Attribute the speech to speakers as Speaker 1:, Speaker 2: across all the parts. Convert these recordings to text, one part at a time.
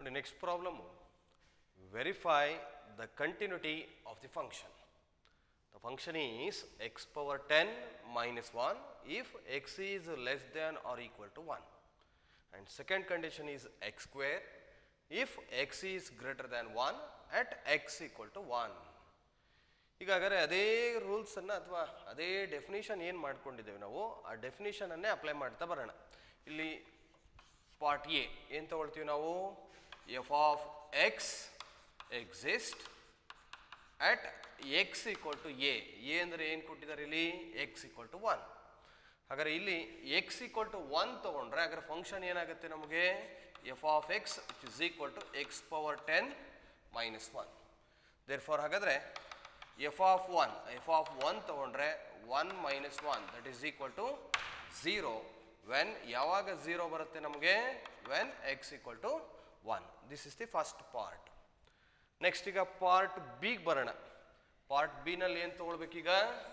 Speaker 1: ನೋಡಿ next problem verify the continuity of the function the function is x power ten minus one if x is less than or equal to one and second condition is x square if x is greater than 1 at x equal to 1 ಈಗ ಹಾಗಾದ್ರೆ ಅದೇ ರೂಲ್ಸನ್ನು ಅಥವಾ ಅದೇ definition ಏನು ಮಾಡ್ಕೊಂಡಿದ್ದೇವೆ ನಾವು ಆ ಡೆಫಿನೇಷನನ್ನೇ apply ಮಾಡ್ತಾ ಬರೋಣ ಇಲ್ಲಿ ಪಾರ್ಟ್ ಎ ಏನು ತಗೊಳ್ತೀವಿ ನಾವು f of x exist at x equal to a a ಅಂದರೆ ಏನು ಕೊಟ್ಟಿದ್ದಾರೆ ಇಲ್ಲಿ ಎಕ್ಸ್ ಈಕ್ವಲ್ ಟು ಒನ್ ಹಾಗಾದ್ರೆ ಇಲ್ಲಿ ಎಕ್ಸ್ ಈಕ್ವಲ್ ಟು ಒನ್ ತೊಗೊಂಡ್ರೆ ಹಾಗಾದ್ರೆ ಫಂಕ್ಷನ್ ಏನಾಗುತ್ತೆ ನಮಗೆ f of x it is equal to x power ten minus one therefore ಹಾಗಾದ್ರೆ f of one f of one ತೊಗೊಂಡ್ರೆ one minus one that is equal to zero when ಯಾವಾಗ zero ಬರುತ್ತೆ ನಮಗೆ when x equal to one this is the first part next ಈಗ part ಬಿಗೆ ಬರೋಣ part ಬಿನಲ್ಲಿ ಏನು ತೊಗೊಳ್ಬೇಕೀಗ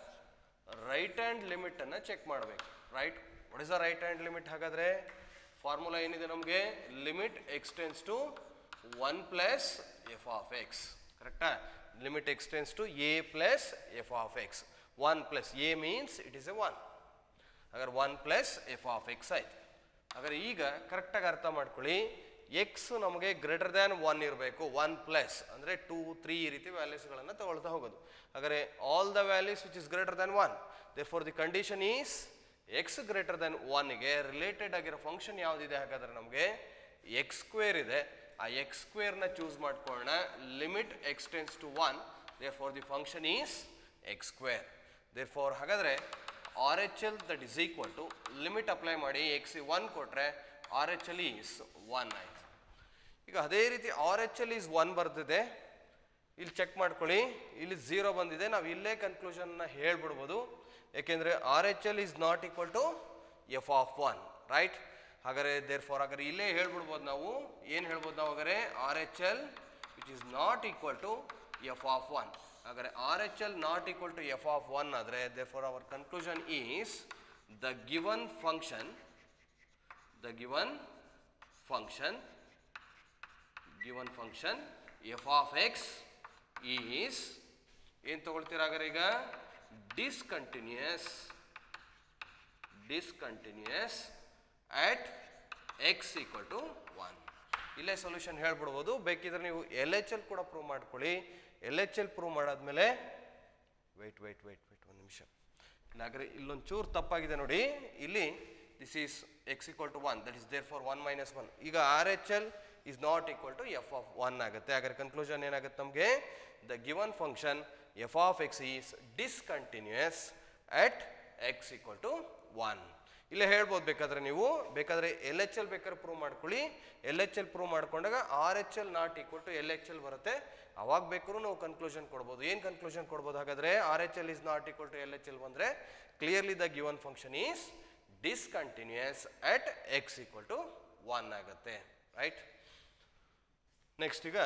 Speaker 1: ರೈಟ್ ಹ್ಯಾಂಡ್ ಲಿಮಿಟನ್ನು ಚೆಕ್ ಮಾಡಬೇಕು right what is the right hand limit ಹಾಗಾದರೆ ಫಾರ್ಮುಲಾ ಏನಿದೆ ನಮಗೆ limit x tends to one plus f of x ಕರೆಕ್ಟಾ limit x tends to a plus f of x one plus a means it is a one ಹಾಗಾದ್ರೆ one plus f of x ಆಯ್ತು ಹಾಗಾದ್ರೆ ಈಗ ಕರೆಕ್ಟಾಗಿ ಅರ್ಥ ಮಾಡ್ಕೊಳ್ಳಿ ಎಕ್ಸ್ ನಮಗೆ ಗ್ರೇಟರ್ ದ್ಯಾನ್ ಒನ್ ಇರಬೇಕು ಒನ್ ಪ್ಲಸ್ ಅಂದರೆ ಟೂ ತ್ರೀ ಈ ರೀತಿ ವ್ಯಾಲ್ಯೂಸ್ಗಳನ್ನು ತಗೊಳ್ತಾ ಹೋಗೋದು ಹಾಗಾದ್ರೆ all the values which is greater than one therefore the condition is x greater than ಒನ್ಗೆ ರಿಲೇಟೆಡ್ ಆಗಿರೋ ಫಂಕ್ಷನ್ ಯಾವುದಿದೆ ಹಾಗಾದ್ರೆ ನಮಗೆ ಎಕ್ಸ್ ಸ್ಕ್ವೇರ್ ಇದೆ ಆ ಎಕ್ಸ್ ಸ್ಕ್ವೇರ್ನ ಚೂಸ್ ಮಾಡ್ಕೊಳ್ಳೋಣ limit x tends to one therefore the function is x square therefore ಹಾಗಾದ್ರೆ R H L that is equal to limit apply ಮಾಡಿ ಎಕ್ಸ್ ಒನ್ ಕೊಟ್ಟರೆ R H L is one ಆಯಿತು ಈಗ ಅದೇ ರೀತಿ R H L is one ಬರ್ದಿದೆ ಇಲ್ಲಿ check ಮಾಡ್ಕೊಳ್ಳಿ ಇಲ್ಲಿ ಝೀರೋ ಬಂದಿದೆ ನಾವು ಇಲ್ಲೇ ಕನ್ಕ್ಲೂಷನ್ನ ಹೇಳ್ಬಿಡ್ಬೋದು ಯಾಕೆಂದರೆ R H L is not equal to f of one right ಹಾಗಾದ್ರೆ ದೇರ್ ಫಾರ್ ಹಾಗಾದ್ರೆ ಇಲ್ಲೇ ಹೇಳ್ಬಿಡ್ಬೋದು ನಾವು ಏನು ಹೇಳ್ಬೋದು ನಾವು ಹಾಗಾದ್ರೆ R H L which is not equal to f of one ಹಾಗಾದ್ರೆ R H L not equal to f of one ಆದರೆ therefore our conclusion is the given function the given function given function f of x is ಏನು ತಗೊಳ್ತೀರ ಹಾಗಾದ್ರೆ ಈಗ discontinuous discontinuous at x equal to one ಇಲ್ಲೇ solution ಹೇಳ್ಬಿಡ್ಬೋದು ಬೇಕಿದ್ರೆ ನೀವು L H L ಕೂಡ ಪ್ರೂವ್ ಮಾಡ್ಕೊಳ್ಳಿ ಎಲ್ ಎಚ್ ಎಲ್ ಪ್ರೂವ್ ಮಾಡಾದ್ಮೇಲೆ ವೆಯ್ಟ್ ವೆಯ್ಟ್ ವೆಯ್ಟ್ ವೆಯ್ಟ್ ಒಂದು ನಿಮಿಷ ಇಲ್ಲಾಗ್ರೆ ಇಲ್ಲೊಂದು ಚೂರು ತಪ್ಪಾಗಿದೆ ನೋಡಿ ಇಲ್ಲಿ this is x equal to one that is therefore one minus one ಈಗ R H L is not equal to f of one ಆಗುತ್ತೆ ಹಾಗಾದ್ರೆ ಕನ್ಕ್ಲೂಷನ್ ಏನಾಗುತ್ತೆ ನಮಗೆ the given function f of x is discontinuous at x equal to one ಇಲ್ಲೇ ಹೇಳ್ಬೋದು ಬೇಕಾದ್ರೆ ನೀವು ಬೇಕಾದ್ರೆ ಎಲ್ ಎಚ್ ಎಲ್ ಬೇಕಾದ್ರೆ ಪ್ರೂವ್ ಮಾಡ್ಕೊಳ್ಳಿ ಎಲ್ ಎಚ್ ಎಲ್ ಪ್ರೂವ್ ಮಾಡ್ಕೊಂಡಾಗ R H L not equal to L H L ಬರುತ್ತೆ ಅವಾಗ ಬೇಕಾದ್ರೂ ನಾವು ಕನ್ಕ್ಲೂಷನ್ ಕೊಡ್ಬೋದು ಏನು ಕನ್ಕ್ಲೂಷನ್ ಕೊಡ್ಬೋದು ಹಾಗಾದ್ರೆ R H L is not equal to L H L ಬಂದರೆ clearly the given function is discontinuous at x equal to one ಆಗುತ್ತೆ ರೈಟ್ ನೆಕ್ಸ್ಟ್ ಈಗ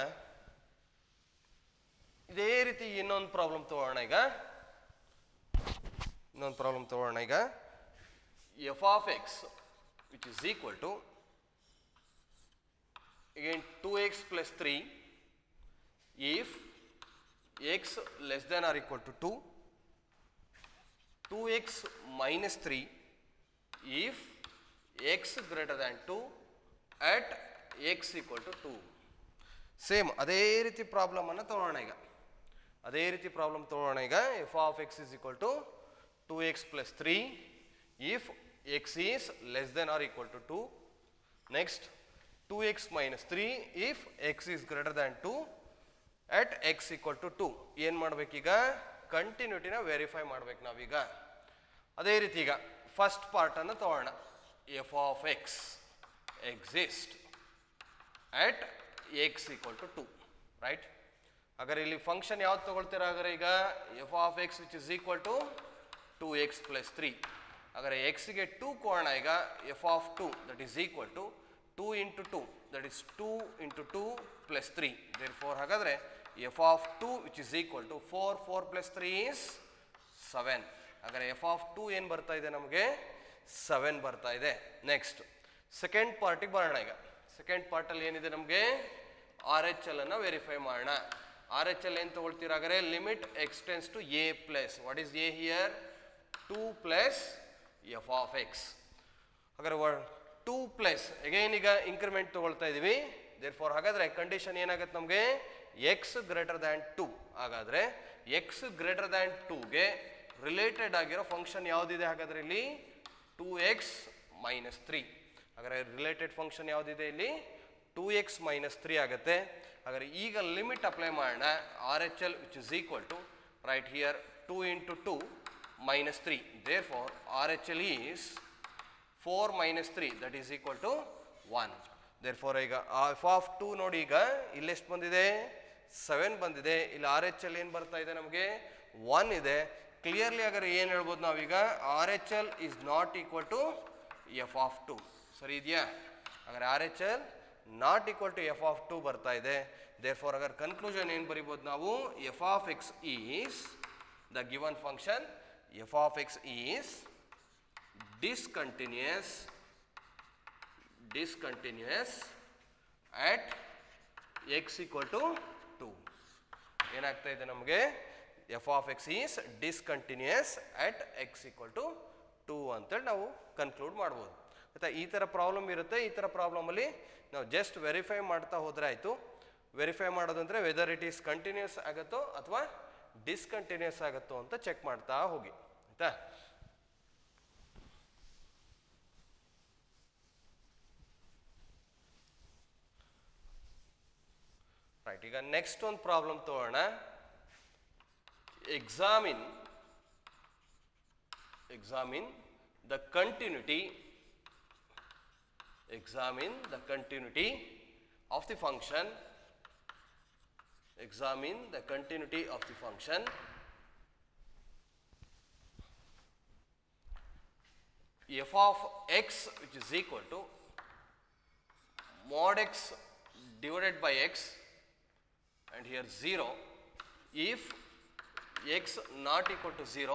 Speaker 1: ಇದೇ ರೀತಿ ಇನ್ನೊಂದು ಪ್ರಾಬ್ಲಮ್ ತಗೋಣ ಈಗ ಇನ್ನೊಂದು ಪ್ರಾಬ್ಲಮ್ ತಗೋಣ ಈಗ f of x which is equal to again 2x plus 3 if x less than or equal to 2 2x minus 3 if x greater than 2 at x equal to 2 same ಅದೇ ರೀತಿ ಪ್ರಾಬ್ಲಮ್ ಅನ್ನು ತಗೊಳ್ಳೋಣ ಈಗ ಅದೇ ರೀತಿ ಪ್ರಾಬ್ಲಮ್ ತಗೊಳ್ಳೋಣ ಈಗ f of x is equal to two x plus three if x is less than or equal to two next two x minus three if x is greater than two at x equal to two ಏನು ಮಾಡ್ಬೇಕೀಗ ಕಂಟಿನ್ಯೂಟಿನ verify ಮಾಡ್ಬೇಕು ನಾವೀಗ ಅದೇ ರೀತಿ ಈಗ first ಪಾರ್ಟನ್ನು ತಗೋಣ f of x exist at x equal to two right ಹಾಗಾದ್ರೆ ಇಲ್ಲಿ ಫಂಕ್ಷನ್ ಯಾವ್ದು ತಗೊಳ್ತೀರಾ ಹಾಗಾದ್ರೆ ಈಗ f of x which is equal to two x plus three ಹಾಗಾದ್ರೆ ಎಕ್ಸ್ಗೆ ಟೂ ಕೋಣ ಈಗ f of two that is equal to two into two that is two into two plus three therefore ಹಾಗಾದ್ರೆ f of two which is equal to four four plus three is seven ಹಾಗಾದ್ರೆ f of two ಏನು ಬರ್ತಾ ಇದೆ ನಮಗೆ seven ಬರ್ತಾ ಇದೆ next second ಪಾರ್ಟಿಗೆ ಬರೋಣ ಈಗ ಸೆಕೆಂಡ್ ಪಾರ್ಟಲ್ಲಿ ಏನಿದೆ ನಮಗೆ ಆರ್ ಎಚ್ ಎಲ್ ಅನ್ನು ವೆರಿಫೈ ಮಾಡೋಣ ಆರ್ ಎಚ್ ಎಲ್ ಏನು ತಗೊಳ್ತೀರಾಗರೆ limit x tends to a plus what is a here two plus f of x ಹಾಗಾದ್ರೆ ಟೂ ಪ್ಲಸ್ ಅಗೈನ್ ಈಗ ಇಂಕ್ರಿಮೆಂಟ್ ತಗೊಳ್ತಾ ಇದೀವಿ ದೇರ್ ಫಾರ್ ಹಾಗಾದ್ರೆ ಕಂಡೀಷನ್ ಏನಾಗುತ್ತೆ ನಮಗೆ ಎಕ್ಸ್ ಗ್ರೇಟರ್ ದ್ಯಾನ್ ಟು ಹಾಗಾದ್ರೆ ಎಕ್ಸ್ ಗ್ರೇಟರ್ ದ್ಯಾನ್ ಟೂಗೆ ರಿಲೇಟೆಡ್ ಆಗಿರೋ ಫಂಕ್ಷನ್ ಯಾವುದಿದೆ ಹಾಗಾದ್ರೆ ಇಲ್ಲಿ ಟೂ ಎಕ್ಸ್ ಮೈನಸ್ ತ್ರೀ ಹಾಗಾದ್ರೆ ರಿಲೇಟೆಡ್ ಫಂಕ್ಷನ್ ಯಾವುದಿದೆ ಇಲ್ಲಿ ಟೂ ಎಕ್ಸ್ ಮೈನಸ್ ತ್ರೀ ಆಗುತ್ತೆ ಹಾಗಾದ್ರೆ ಈಗ ಲಿಮಿಟ್ ಅಪ್ಲೈ ಮಾಡೋಣ R H L which is equal to right here two into two minus three therefore R H L is four minus three that is equal to one therefore ಈಗ f of two ನೋಡಿ ಈಗ ಇಲ್ಲೆಷ್ಟು ಬಂದಿದೆ seven ಬಂದಿದೆ ಇಲ್ಲಿ R H L ಏನು ಬರ್ತಾ ಇದೆ ನಮಗೆ ಒನ್ ಇದೆ ಕ್ಲಿಯರ್ಲಿ ಹಾಗಾದ್ರೆ ಏನು ಹೇಳ್ಬೋದು ನಾವೀಗ R H L is not equal to f of two ಸರಿ ಇದೆಯಾ ಹಾಗಾದ್ರೆ R H L not equal to f of two ಬರ್ತಾ ಇದೆ ದೇರ್ ಫಾರ್ ಹಾಗಾದ್ರೆ ಕನ್ಕ್ಲೂಷನ್ ಏನು ಬರಿಬೋದು ನಾವು f of x is the given function f of x is discontinuous discontinuous at x equal to 2 ಏನಾಗ್ತಾ ಇದೆ ನಮಗೆ f of x is discontinuous at x equal to two ಅಂತೇಳಿ ನಾವು ಕನ್ಕ್ಲೂಡ್ ಮಾಡ್ಬೋದು ಆಯ್ತಾ ಈ ಥರ ಪ್ರಾಬ್ಲಮ್ ಇರುತ್ತೆ ಈ ಥರ ಪ್ರಾಬ್ಲಮಲ್ಲಿ ನಾವು ಜಸ್ಟ್ ವೆರಿಫೈ ಮಾಡ್ತಾ ಹೋದರೆ ಆಯಿತು ವೆರಿಫೈ ಮಾಡೋದಂದರೆ ವೆದರ್ ಇಟ್ ಈಸ್ ಕಂಟಿನ್ಯೂಸ್ ಆಗುತ್ತೋ ಅಥವಾ ಡಿಸ್ಕಂಟಿನ್ಯೂಸ್ ಆಗುತ್ತೋ ಅಂತ ಚೆಕ್ ಮಾಡ್ತಾ ಹೋಗಿ ಆಯಿತಾ ರೈಟ್ ಈಗ ನೆಕ್ಸ್ಟ್ ಒಂದು ಪ್ರಾಬ್ಲಮ್ ತಗೋಣ examine examine the continuity examine the continuity of the function examine the continuity of the function f of x which is equal to mod x divided by x and here 0 if x not equal to 0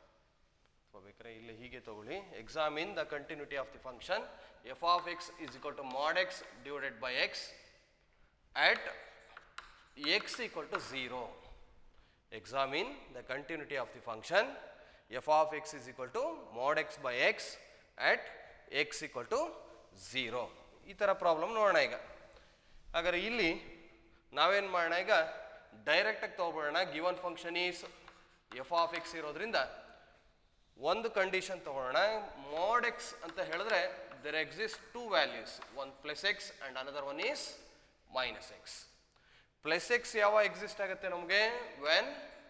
Speaker 1: ಬೇಕಾದ್ರೆ ಇಲ್ಲಿ ಹೀಗೆ ತಗೊಳ್ಳಿ examine the continuity of the function f of x is equal to mod x divided by x at x equal to zero examine the continuity of the function f of x is equal to mod x by x at x equal to zero ಈ ಥರ problem ನೋಡೋಣ ಈಗ ಹಾಗಾದ್ರೆ ಇಲ್ಲಿ ನಾವೇನು ಮಾಡೋಣ ಈಗ ಡೈರೆಕ್ಟಾಗಿ ತೊಗೊಬೋಣ given function is f of x ಇರೋದ್ರಿಂದ ಒಂದು ಕಂಡೀಷನ್ ತಗೊಳ್ಳೋಣ ಮಾಡ್ ಎಕ್ಸ್ ಅಂತ ಹೇಳಿದ್ರೆ there exist two values one plus x and another one is minus x plus x ಯಾವ ಎಕ್ಸಿಸ್ಟ್ ಆಗುತ್ತೆ ನಮಗೆ when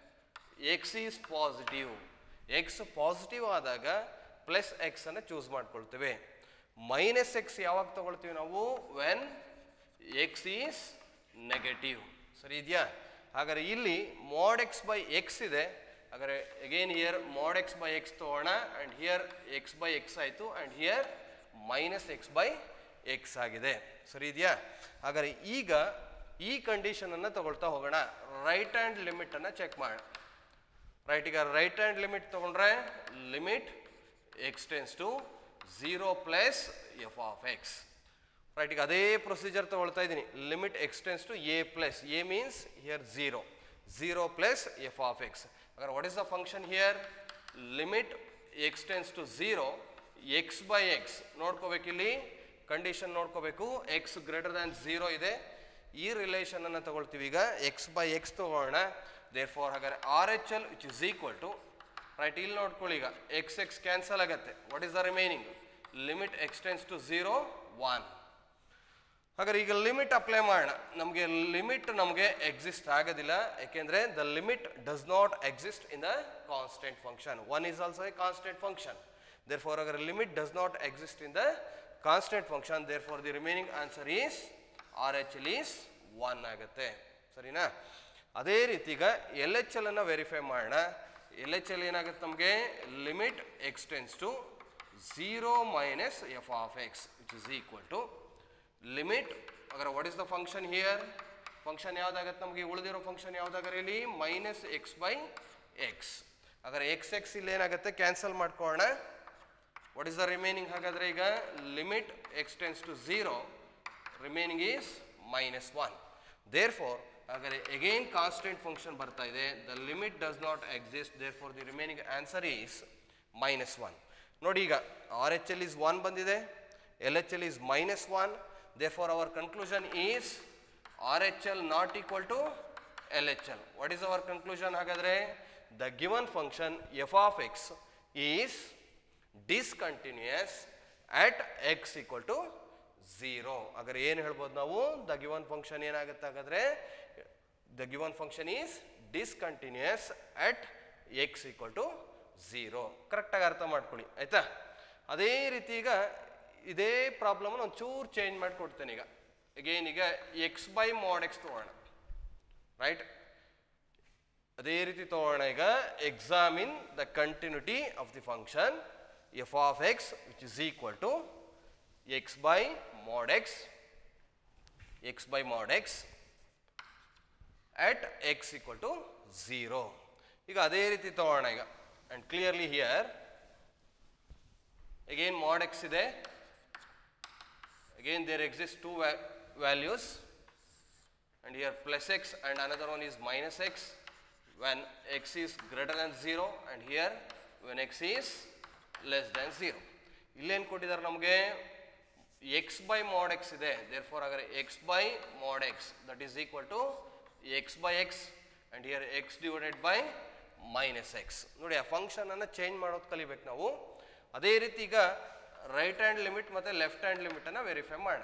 Speaker 1: x is positive x positive ಆದಾಗ plus x ಅನ್ನು ಚೂಸ್ ಮಾಡ್ಕೊಳ್ತೇವೆ ಮೈನಸ್ ಎಕ್ಸ್ ಯಾವಾಗ ತಗೊಳ್ತೀವಿ ನಾವು ವೆನ್ ಎಕ್ಸ್ ಈಸ್ ನೆಗೆಟಿವ್ ಸರಿ ಇದೆಯಾ ಹಾಗಾದ್ರೆ ಇಲ್ಲಿ ಮಾಡ್ ಎಕ್ಸ್ ಬೈ ಎಕ್ಸ್ ಇದೆ ಹಾಗಾದ್ರೆ again here mod x by x ತಗೋಣ and here x by x ಆಯಿತು and here minus x by x ಆಗಿದೆ ಸರಿ ಇದೆಯಾ ಹಾಗಾದ್ರೆ ಈಗ ಈ ಕಂಡೀಷನನ್ನು ತಗೊಳ್ತಾ ಹೋಗೋಣ ರೈಟ್ ಹ್ಯಾಂಡ್ ಲಿಮಿಟನ್ನು ಚೆಕ್ ಮಾಡೋಣ ರೈಟ್ ಈಗ ರೈಟ್ ಹ್ಯಾಂಡ್ ಲಿಮಿಟ್ ತಗೊಂಡ್ರೆ limit x tends to zero plus f of x right ಈಗ ಅದೇ ಪ್ರೊಸೀಜರ್ ತಗೊಳ್ತಾ ಇದ್ದೀನಿ limit x tends to a plus a means here zero zero plus f of x ಹಾಗಾದ್ರೆ what is the function here limit x tends to zero x by x ನೋಡ್ಕೋಬೇಕಿಲ್ಲಿ condition ನೋಡ್ಕೋಬೇಕು x greater than zero ಇದೆ ಈ relation ಅನ್ನು ತಗೊಳ್ತೀವಿ ಈಗ x by x ತಗೋಣ therefore ಹಾಗಾದ್ರೆ R H L which is equal to right ಇಲ್ಲಿ ನೋಡ್ಕೊಳ್ಳಿ ಈಗ ಎಕ್ಸ್ ಎಕ್ಸ್ ಕ್ಯಾನ್ಸಲ್ ಆಗುತ್ತೆ what is the remaining limit x tends to zero one ಹಾಗಾದ್ರೆ ಈಗ ಲಿಮಿಟ್ ಅಪ್ಲೈ ಮಾಡೋಣ ನಮಗೆ ಲಿಮಿಟ್ ನಮಗೆ ಎಕ್ಸಿಸ್ಟ್ ಆಗೋದಿಲ್ಲ ಯಾಕೆಂದ್ರೆ the limit does not exist in the constant function one is also a constant function therefore ಹಾಗಾದ್ರೆ limit does not exist in the constant function therefore the remaining answer is R H L is one ಆಗುತ್ತೆ ಸರಿನಾ ಅದೇ ರೀತಿ ಈಗ L H L ಅನ್ನು verify ಮಾಡೋಣ L H L ಏನಾಗುತ್ತೆ ನಮಗೆ limit x tends to zero minus f of x which is equal to limit ಹಾಗಾದ್ರೆ what is the function here function ಯಾವ್ದಾಗತ್ತೆ ನಮಗೆ ಉಳಿದಿರೋ ಫಂಕ್ಷನ್ ಯಾವ್ದಾಗಾರೆ ಇಲ್ಲಿ ಮೈನಸ್ ಎಕ್ಸ್ ಬೈ ಎಕ್ಸ್ ಹಾಗಾದ್ರೆ ಎಕ್ಸ್ ಎಕ್ಸ್ ಇಲ್ಲಿ ಏನಾಗುತ್ತೆ ಕ್ಯಾನ್ಸಲ್ ಮಾಡ್ಕೊಳ್ಳೋಣ ವಾಟ್ ಇಸ್ ದ ರಿಮೈನಿಂಗ್ ಹಾಗಾದ್ರೆ ಈಗ limit x tends to zero remaining is minus one therefore ಹಾಗಾದರೆ ಅಗೈನ್ ಕಾನ್ಸ್ಟೆಂಟ್ ಫಂಕ್ಷನ್ ಬರ್ತಾ ಇದೆ the limit does not exist therefore the remaining answer is minus one ನೋಡಿ ಈಗ R H L is one ಬಂದಿದೆ L H L is minus one therefore our conclusion is R H L not equal to L H L what is our conclusion ಹಾಗಾದರೆ the given function f of x is discontinuous at x equal to zero ಹಾಗಾದ್ರೆ ಏನು ಹೇಳ್ಬೋದು ನಾವು the given function ಏನಾಗುತ್ತೆ ಹಾಗಾದ್ರೆ the given function is discontinuous at x equal to zero ಕರೆಕ್ಟಾಗಿ ಅರ್ಥ ಮಾಡ್ಕೊಳ್ಳಿ ಆಯ್ತಾ ಅದೇ ರೀತಿ ಈಗ ಇದೇ ಪ್ರಾಬ್ಲಮ್ನ ಒಂಚೂರು ಚೇಂಜ್ ಮಾಡಿ ಕೊಡ್ತೇನೆ ಈಗ ಅಗೇನ್ ಈಗ ಎಕ್ಸ್ ಬೈ ಮಾಡ್ ಎಕ್ಸ್ ತೊಗೊಳ್ಳೋಣ ರೈಟ್ ಅದೇ ರೀತಿ ತಗೋಣ ಈಗ examine the continuity of the function f of x which is equal to x by mod x x by mod x at x equal to zero ಈಗ ಅದೇ ರೀತಿ ತಗೋಣ ಈಗ and clearly here again mod x ಇದೆ again there exist two va- values and here plus x and another one is minus x when x is greater than 0 and here when x is less than 0 ಇಲ್ಲೇನು ಕೊಟ್ಟಿದ್ದಾರೆ ನಮಗೆ x by mod x ಇದೆ therefore ಹಾಗಾದ್ರೆ x by mod x that is equal to x by x and here x divided by minus x ನೋಡಿ ಆ ಫಂಕ್ಷನನ್ನು change ಮಾಡೋದು ಕಲಿಬೇಕು ನಾವು ಅದೇ ರೀತಿ ಈಗ ರೈಟ್ ಹ್ಯಾಂಡ್ ಲಿಮಿಟ್ ಮತ್ತು ಲೆಫ್ಟ್ ಹ್ಯಾಂಡ್ ಲಿಮಿಟನ್ನು ವೆರಿಫೈ ಮಾಡೋಣ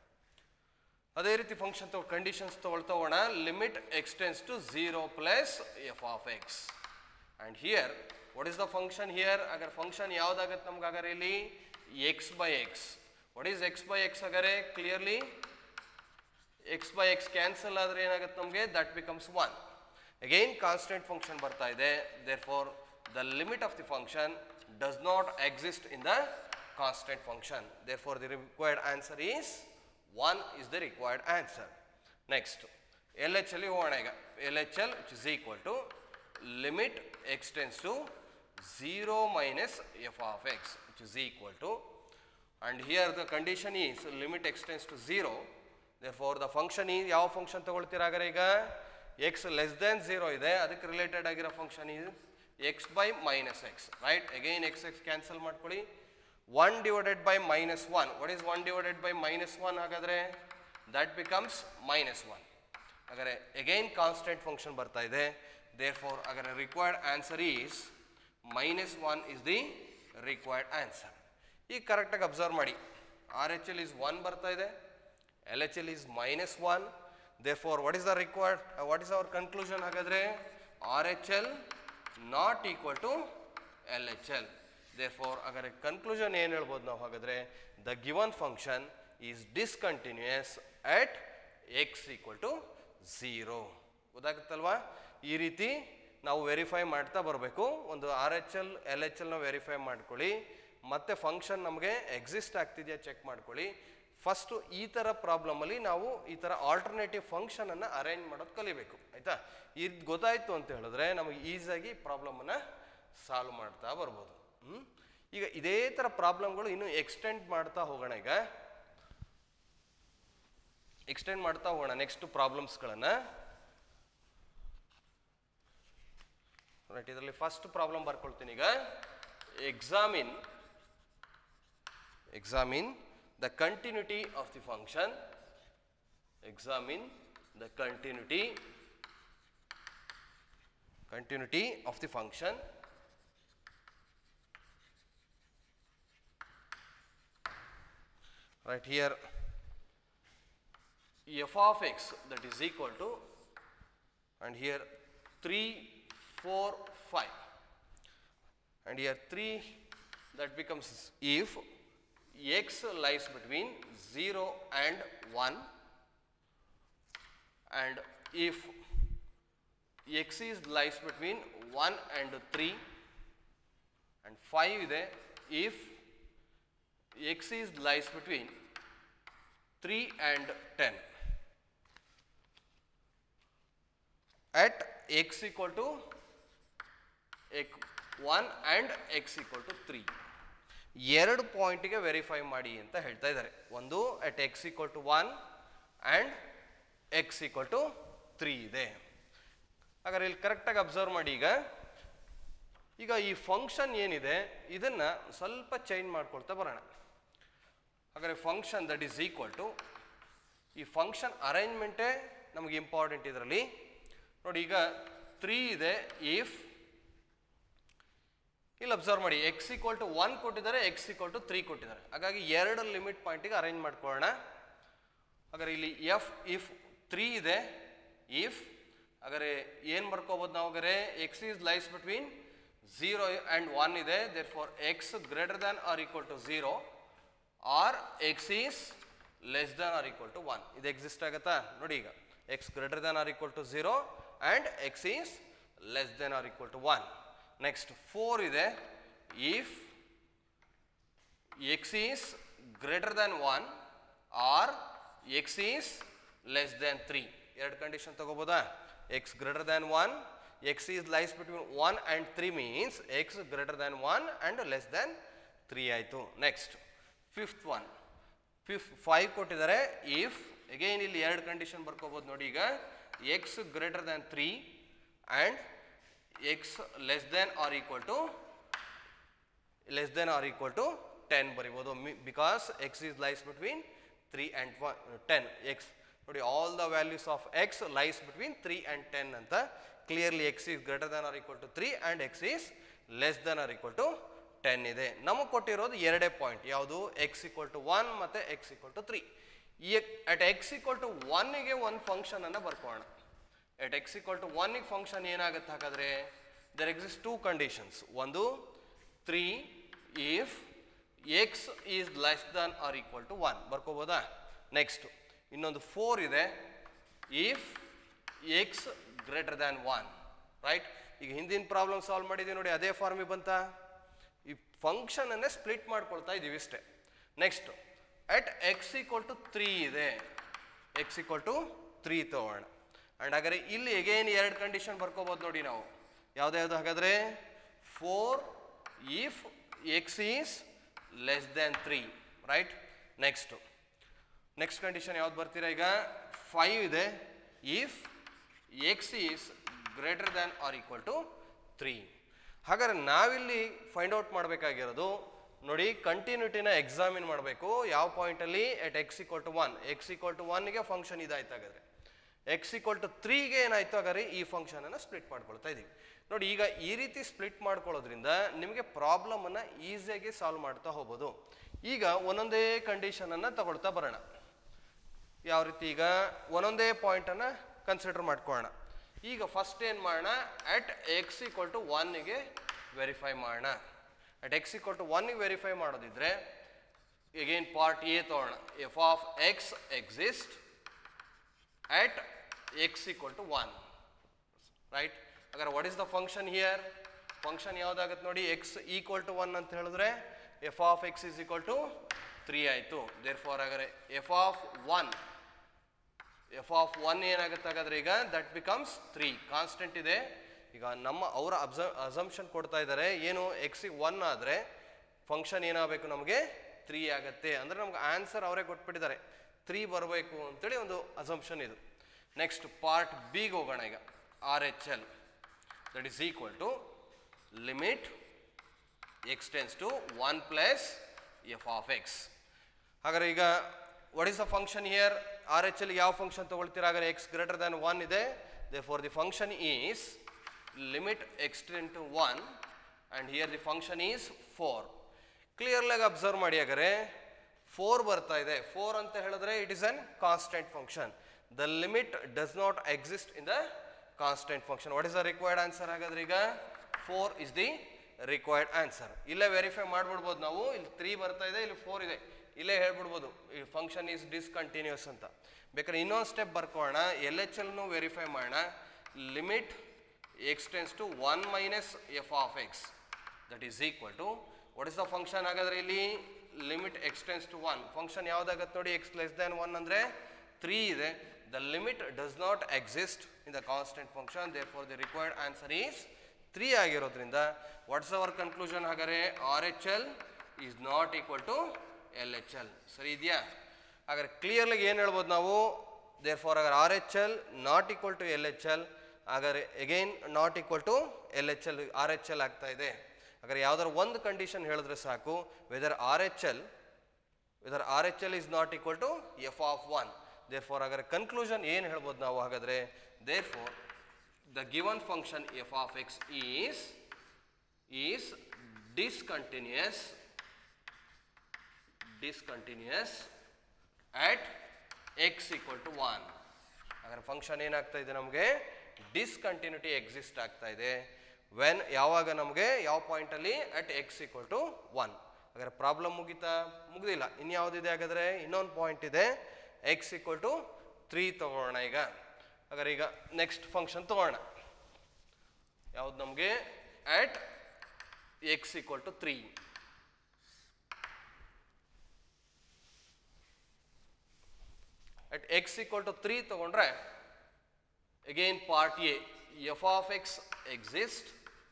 Speaker 1: ಅದೇ ರೀತಿ ಫಂಕ್ಷನ್ ತಗೋ ಕಂಡೀಷನ್ಸ್ ತಗೊಳ್ತೋಗೋಣ limit x tends to zero plus f of x and here what is the function here ಅಗರ್ ಫಂಕ್ಷನ್ ಯಾವ್ದಾಗತ್ತೆ ನಮ್ಗೆ ಹಾಗಾದ್ರೆ ಇಲ್ಲಿ x by x what is x by x ಹಾಗಾದ್ರೆ clearly x by x cancel ಆದರೆ ಏನಾಗುತ್ತೆ ನಮಗೆ that becomes one again constant function ಬರ್ತಾ ಇದೆ therefore the limit of the function does not exist in the constant function therefore the required answer is one is the required answer next L H ಅಲ್ಲಿ ಹೋಗೋಣ ಈಗ L H L which is equal to limit x tends to zero minus f of x which is equal to and here the condition is limit extends to 0 therefore the function is ಯಾವ function ತಗೊಳ್ತೀರಾ ಹಾಗಾದ್ರೆ ಈಗ X less than zero ಇದೆ ಅದಕ್ಕೆ related ಆಗಿರೋ function is x by minus x right again x x cancel ಮಾಡ್ಕೊಳ್ಳಿ one divided by minus one what is one divided by minus one ಹಾಗಾದ್ರೆ that becomes minus one ಹಾಗಾದ್ರೆ again constant function ಬರ್ತಾ ಇದೆ therefore ಹಾಗಾದ್ರೆ required answer is minus one is the required answer ಈಗ ಕರೆಕ್ಟಾಗಿ observe ಮಾಡಿ R H L is one ಬರ್ತಾ ಇದೆ L H L is minus one they four what is the required what is our conclusion ಹಾಗಾದ್ರೆ R H L not equal to L H L therefore ಹಾಗಾದ್ರೆ conclusion ಏನು ಹೇಳ್ಬೋದು ನಾವು ಹಾಗಾದ್ರೆ the given function is discontinuous at x equal to zero ಗೊತ್ತಾಗುತ್ತಲ್ವಾ ಈ ರೀತಿ ನಾವು ವೆರಿಫೈ ಮಾಡ್ತಾ ಬರಬೇಕು ಒಂದು R H L L H ಎಲ್ನ ವೆರಿಫೈ ಮಾಡ್ಕೊಳ್ಳಿ ಮತ್ತೆ ಫಂಕ್ಷನ್ ನಮಗೆ ಎಕ್ಸಿಸ್ಟ್ ಆಗ್ತಿದೆಯಾ ಚೆಕ್ ಮಾಡ್ಕೊಳ್ಳಿ ಫಸ್ಟು ಈ ಥರ ಪ್ರಾಬ್ಲಮಲ್ಲಿ ನಾವು ಈ ಥರ ಆಲ್ಟರ್ನೇಟಿವ್ ಫಂಕ್ಷನನ್ನು ಅರೇಂಜ್ ಮಾಡೋದು ಕಲಿಬೇಕು ಆಯಿತಾ ಇದು ಗೊತ್ತಾಯಿತು ಅಂತ ಹೇಳಿದ್ರೆ ನಮಗೆ ಈಸಿಯಾಗಿ ಪ್ರಾಬ್ಲಮನ್ನು ಸಾಲ್ವ್ ಮಾಡ್ತಾ ಬರ್ಬೋದು ಹ್ಮ್? ಈಗ ಇದೇ ಥರ ಪ್ರಾಬ್ಲಮ್ಗಳು ಇನ್ನೂ ಎಕ್ಸ್ಟೆಂಡ್ ಮಾಡ್ತಾ ಹೋಗೋಣ ಈಗ ಎಕ್ಸ್ಟೆಂಡ್ ಮಾಡ್ತಾ ಹೋಗೋಣ ನೆಕ್ಸ್ಟ್ ಪ್ರಾಬ್ಲಮ್ಸ್ಗಳನ್ನು ರೈಟ್ ಇದರಲ್ಲಿ ಫಸ್ಟ್ ಪ್ರಾಬ್ಲಮ್ ಬರ್ಕೊಳ್ತೀನಿ ಈಗ examine examine the continuity of the function examine the continuity continuity of the function right here f of x that is equal to and here 3 4 5 and here 3 that becomes if x lies between 0 and 1 and if x is lies between 1 and 3 and 5 ಇದೆ if x is lies between 3 and 10 at x equal to x 1 and x equal to 3 ಎರಡು ಪಾಯಿಂಟಿಗೆ verify ಮಾಡಿ ಅಂತ ಹೇಳ್ತಾ ಇದ್ದಾರೆ ಒಂದು at x equal to one and x equal to three ಇದೆ ಹಾಗಾದ್ರೆ ಇಲ್ಲಿ ಕರೆಕ್ಟಾಗಿ ಅಬ್ಸರ್ವ್ ಮಾಡಿ ಈಗ ಈಗ ಈ ಫಂಕ್ಷನ್ ಏನಿದೆ ಇದನ್ನ ಸ್ವಲ್ಪ ಚೇಂಜ್ ಮಾಡ್ಕೊಳ್ತಾ ಬರೋಣ ಹಾಗಾದ್ರೆ function that is equal to ಈ ಫಂಕ್ಷನ್ ಅರೇಂಜ್ಮೆಂಟೇ ನಮಗೆ ಇಂಪಾರ್ಟೆಂಟ್ ಇದರಲ್ಲಿ ನೋಡಿ ಈಗ ತ್ರೀ ಇದೆ ಇಫ್ ಇಲ್ಲಿ ಅಬ್ಸರ್ವ್ ಮಾಡಿ ಎಕ್ಸ್ ಈಕ್ವಲ್ ಟು ಒನ್ ಕೊಟ್ಟಿದ್ದಾರೆ ಎಕ್ಸ್ ಈಕ್ವಲ್ ಟು ತ್ರೀ ಕೊಟ್ಟಿದ್ದಾರೆ ಹಾಗಾಗಿ ಎರಡು ಲಿಮಿಟ್ ಪಾಯಿಂಟಿಗೆ ಅರೇಂಜ್ ಮಾಡ್ಕೊಳ್ಳೋಣ ಹಾಗಾದ್ರೆ ಇಲ್ಲಿ ಎಫ್ ಇಫ್ ತ್ರೀ ಇದೆ ಇಫ್ ಹಾಗಾದ್ರೆ ಏನು ಬರ್ಕೋಬೋದು ನಾವು ಹಾಗಾದ್ರೆ x is lies between zero and one ಇದೆ therefore x greater than or equal to zero or x is less than or equal to one ಇದು ಎಕ್ಸಿಸ್ಟ್ ಆಗುತ್ತಾ ನೋಡಿ ಈಗ x greater than or equal to zero and x is less than or equal to one next four ಇದೆ if x is greater than one or x is less than three ಎರಡು condition ತಗೋಬೋದಾ x greater than one x is lies between one and three means x greater than one and less than three ಆಯಿತು next fifth one five five ಕೊಟ್ಟಿದ್ದಾರೆ if again ಇಲ್ಲಿ ಎರಡು ಕಂಡೀಷನ್ ಬರ್ಕೋಬೋದು ನೋಡಿ ಈಗ x greater than three and x less than or equal to less than or equal to ten ಬರಿಬೋದು because x is lies between three and one ten x ನೋಡಿ all the values of x lies between three and ten ಅಂತ clearly x is greater than or equal to three and x is less than or equal to ten ಇದೆ ನಮಗೆ ಕೊಟ್ಟಿರೋದು ಎರಡೇ point ಯಾವುದು x equal to one ಮತ್ತು x equal to three ಈ at x equal to ಒನ್ನಿಗೆ ಒಂದು ಫಂಕ್ಷನನ್ನು ಬರ್ಕೋಣ ಎಟ್ ಎಕ್ಸ್ ಈಕ್ವಲ್ ಟು ಒನ್ನಿಗೆ ಫಂಕ್ಷನ್ ಏನಾಗುತ್ತೆ ಹಾಗಾದರೆ ದರ್ ಎಕ್ಸಿಸ್ಟ್ ಟೂ ಕಂಡೀಷನ್ಸ್ ಒಂದು three if x is less than or equal to one ಬರ್ಕೋಬೋದಾ ನೆಕ್ಸ್ಟ್ ಇನ್ನೊಂದು ಫೋರ್ ಇದೆ if x greater than one right ಈಗ ಹಿಂದಿನ ಪ್ರಾಬ್ಲಮ್ ಸಾಲ್ವ್ ಮಾಡಿದ್ದೀವಿ ನೋಡಿ ಅದೇ ಫಾರ್ಮಿಗೆ ಬಂತಾ ಈ ಫಂಕ್ಷನನ್ನೇ ಸ್ಪ್ಲಿಟ್ ಮಾಡ್ಕೊಳ್ತಾ ಇದ್ದೀವಿ ಇಷ್ಟೇ next at x equal to three ಇದೆ ಎಕ್ಸ್ ಈಕ್ವಲ್ ಟು ತ್ರೀ ತಗೋಣ ಆ್ಯಂಡ್ ಹಾಗಾದ್ರೆ ಇಲ್ಲಿ ಎಗೇನ್ ಎರಡು ಕಂಡೀಷನ್ ಬರ್ಕೋಬೋದು ನೋಡಿ ನಾವು ಯಾವ್ದು ಹಾಗಾದರೆ four if x is less than three right next next condition ಯಾವ್ದು ಬರ್ತೀರಾ ಈಗ ಫೈವ್ ಇದೆ if x is greater than or equal to three ಹಾಗಾದ್ರೆ ನಾವಿಲ್ಲಿ ಫೈಂಡ್ ಔಟ್ ಮಾಡಬೇಕಾಗಿರೋದು ನೋಡಿ ಕಂಟಿನ್ಯೂಟಿನ ಎಕ್ಸಾಮಿನ್ ಮಾಡಬೇಕು ಯಾವ ಪಾಯಿಂಟಲ್ಲಿ at x equal to one x equal to ಒನ್ಗೆ ಫಂಕ್ಷನ್ ಇದಾಯ್ತು ಹಾಗಾದ್ರೆ ಎಕ್ಸ್ ಈಕ್ವಲ್ ಟು ತ್ರೀಗೆ ಏನಾಯ್ತು ಹಾಗಾದ್ರೆ ಈ ಫಂಕ್ಷನನ್ನು ಸ್ಪ್ಲಿಟ್ ಮಾಡ್ಕೊಳ್ತಾ ಇದ್ದೀವಿ ನೋಡಿ ಈಗ ಈ ರೀತಿ ಸ್ಪ್ಲಿಟ್ ಮಾಡ್ಕೊಳ್ಳೋದ್ರಿಂದ ನಿಮಗೆ ಪ್ರಾಬ್ಲಮನ್ನು ಈಸಿಯಾಗಿ ಸಾಲ್ವ್ ಮಾಡ್ತಾ ಹೋಗ್ಬೋದು ಈಗ ಒಂದೊಂದೇ ಕಂಡೀಷನನ್ನು ತಗೊಳ್ತಾ ಬರೋಣ ಯಾವ ರೀತಿ ಈಗ ಒಂದೊಂದೇ ಪಾಯಿಂಟನ್ನು ಕನ್ಸಿಡರ್ ಮಾಡ್ಕೊಳ್ಳೋಣ ಈಗ ಫಸ್ಟ್ ಏನು ಮಾಡೋಣ ಅಟ್ ಎಕ್ಸ್ ಈಕ್ವಲ್ ಟು ಒನ್ಗೆ ವೆರಿಫೈ ಮಾಡೋಣ ಅಟ್ ಎಕ್ಸ್ ಈಕ್ವಲ್ ಟು ಒನ್ಗೆ ವೆರಿಫೈ ಮಾಡೋದಿದ್ರೆ ಎಗೇನ್ ಪಾರ್ಟ್ ಎ ತಗೋಣ f of x exist at x equal to 1 right ಹಾಗಾದ್ರೆ what is the function here function ಯಾವ್ದಾಗತ್ತೆ ನೋಡಿ ಎಕ್ಸ್ ಈಕ್ವಲ್ ಟು ಒನ್ ಅಂತ ಹೇಳಿದ್ರೆ f of x is equal to three ಆಯಿತು therefore ಹಾಗಾದ್ರೆ f of one f of one ಏನಾಗುತ್ತೆ ಹಾಗಾದ್ರೆ ಈಗ ದಟ್ ಬಿಕಮ್ಸ್ ತ್ರೀ ಕಾನ್ಸ್ಟೆಂಟ್ ಇದೆ ಈಗ ನಮ್ಮ ಅವರ ಅಬ್ಸ ಅಸಂಪ್ಷನ್ ಕೊಡ್ತಾ ಇದ್ದಾರೆ ಏನು ಎಕ್ಸಿಗೆ ಒನ್ ಆದರೆ ಫಂಕ್ಷನ್ ಏನಾಗಬೇಕು ನಮಗೆ ತ್ರೀ ಆಗತ್ತೆ ಅಂದರೆ ನಮ್ಗೆ ಆನ್ಸರ್ ಅವರೇ ಕೊಟ್ಬಿಟ್ಟಿದ್ದಾರೆ ತ್ರೀ ಬರಬೇಕು ಅಂತೇಳಿ ಒಂದು ಅಸಂಪ್ಷನ್ ಇದು ನೆಕ್ಸ್ಟ್ ಪಾರ್ಟ್ ಬಿಗೆ ಹೋಗೋಣ ಈಗ R H L that is equal to limit x tends to one plus f of x ಹಾಗಾದ್ರೆ ಈಗ what is the function here R H L ಯಾವ ಫಂಕ್ಷನ್ ತಗೊಳ್ತೀರಾ ಹಾಗಾದ್ರೆ ಎಕ್ಸ್ ಗ್ರೇಟರ್ ದ್ಯಾನ್ ಒನ್ ಇದೆ therefore the function is limit x tends to one and here the function is four ಕ್ಲಿಯರ್ಲಾಗಿ observe ಮಾಡಿ ಹಾಗಾದ್ರೆ four ಬರ್ತಾ ಇದೆ four ಅಂತ ಹೇಳಿದ್ರೆ it is an constant function the limit does not exist in the constant function what is the required answer ಹಾಗಾದ್ರೆ ಈಗ four is the required answer ಇಲ್ಲೇ ವೆರಿಫೈ ಮಾಡ್ಬಿಡ್ಬೋದು ನಾವು ಇಲ್ಲಿ ತ್ರೀ ಬರ್ತಾ ಇದೆ ಇಲ್ಲಿ ಫೋರ್ ಇದೆ ಇಲ್ಲೇ ಹೇಳ್ಬಿಡ್ಬೋದು ಈ ಫಂಕ್ಷನ್ ಈಸ್ ಡಿಸ್ಕಂಟಿನ್ಯೂಸ್ ಅಂತ ಬೇಕಾದ್ರೆ ಇನ್ನೊಂದು ಸ್ಟೆಪ್ ಬರ್ಕೋಣ ಎಲ್ ಎಚ್ ಎಲ್ನು ವೆರಿಫೈ ಮಾಡೋಣ limit x tends to one minus f of x that is equal to what is the function ಹಾಗಾದ್ರೆ ಇಲ್ಲಿ limit x tends to one function ಯಾವ್ದಾಗತ್ತೆ ನೋಡಿ ಎಕ್ಸ್ ಲೆಸ್ ದ್ಯಾನ್ ಒನ್ ಅಂದರೆ ತ್ರೀ ಇದೆ the limit does not exist in the constant function therefore the required answer is three ಆಗಿರೋದ್ರಿಂದ what's our conclusion ಹಾಗಾದ್ರೆ R H L is not equal to L H L ಸರಿ ಇದೆಯಾ ಹಾಗಾದ್ರೆ clearly ಏನು ಹೇಳ್ಬೋದು ನಾವು therefore our R H L not equal to L H L ಹಾಗಾದ್ರೆ again not equal to L H L R H L ಆಗ್ತಾ ಇದೆ ಹಾಗಾದ್ರೆ ಯಾವ್ದಾದ್ರು ಒಂದು ಕಂಡೀಷನ್ ಹೇಳಿದ್ರೆ ಸಾಕು whether R H L whether R H L is not equal to f of one therefore ಹಾಗಾದ್ರೆ conclusion ಏನು ಹೇಳ್ಬೋದು ನಾವು ಹಾಗಾದ್ರೆ therefore the given function f of x is is discontinuous discontinuous at x equal to 1 ಹಾಗಾದ್ರೆ function ಏನಾಗ್ತಾ ಇದೆ ನಮಗೆ discontinuity exist ಆಗ್ತಾ ಇದೆ ವೆನ್ ಯಾವಾಗ ನಮಗೆ ಯಾವ ಪಾಯಿಂಟಲ್ಲಿ at x equal to one ಹಾಗಾದ್ರೆ ಪ್ರಾಬ್ಲಮ್ ಮುಗಿತಾ ಮುಗ್ದಿಲ್ಲ ಇನ್ಯಾವುದಿದೆ ಹಾಗಾದ್ರೆ ಇನ್ನೊಂದು ಪಾಯಿಂಟ್ ಇದೆ ಎಕ್ಸ್ ಈಕ್ವಲ್ ಟು ತ್ರೀ ತಗೊಳ್ಳೋಣ ಈಗ ಹಾಗಾದ್ರೆ ಈಗ ನೆಕ್ಸ್ಟ್ ಫಂಕ್ಷನ್ ತಗೊಳ್ಳೋಣ ಯಾವ್ದು ನಮಗೆ at x equal to three at x equal to three ತಗೊಂಡ್ರೆ again part A f of x exist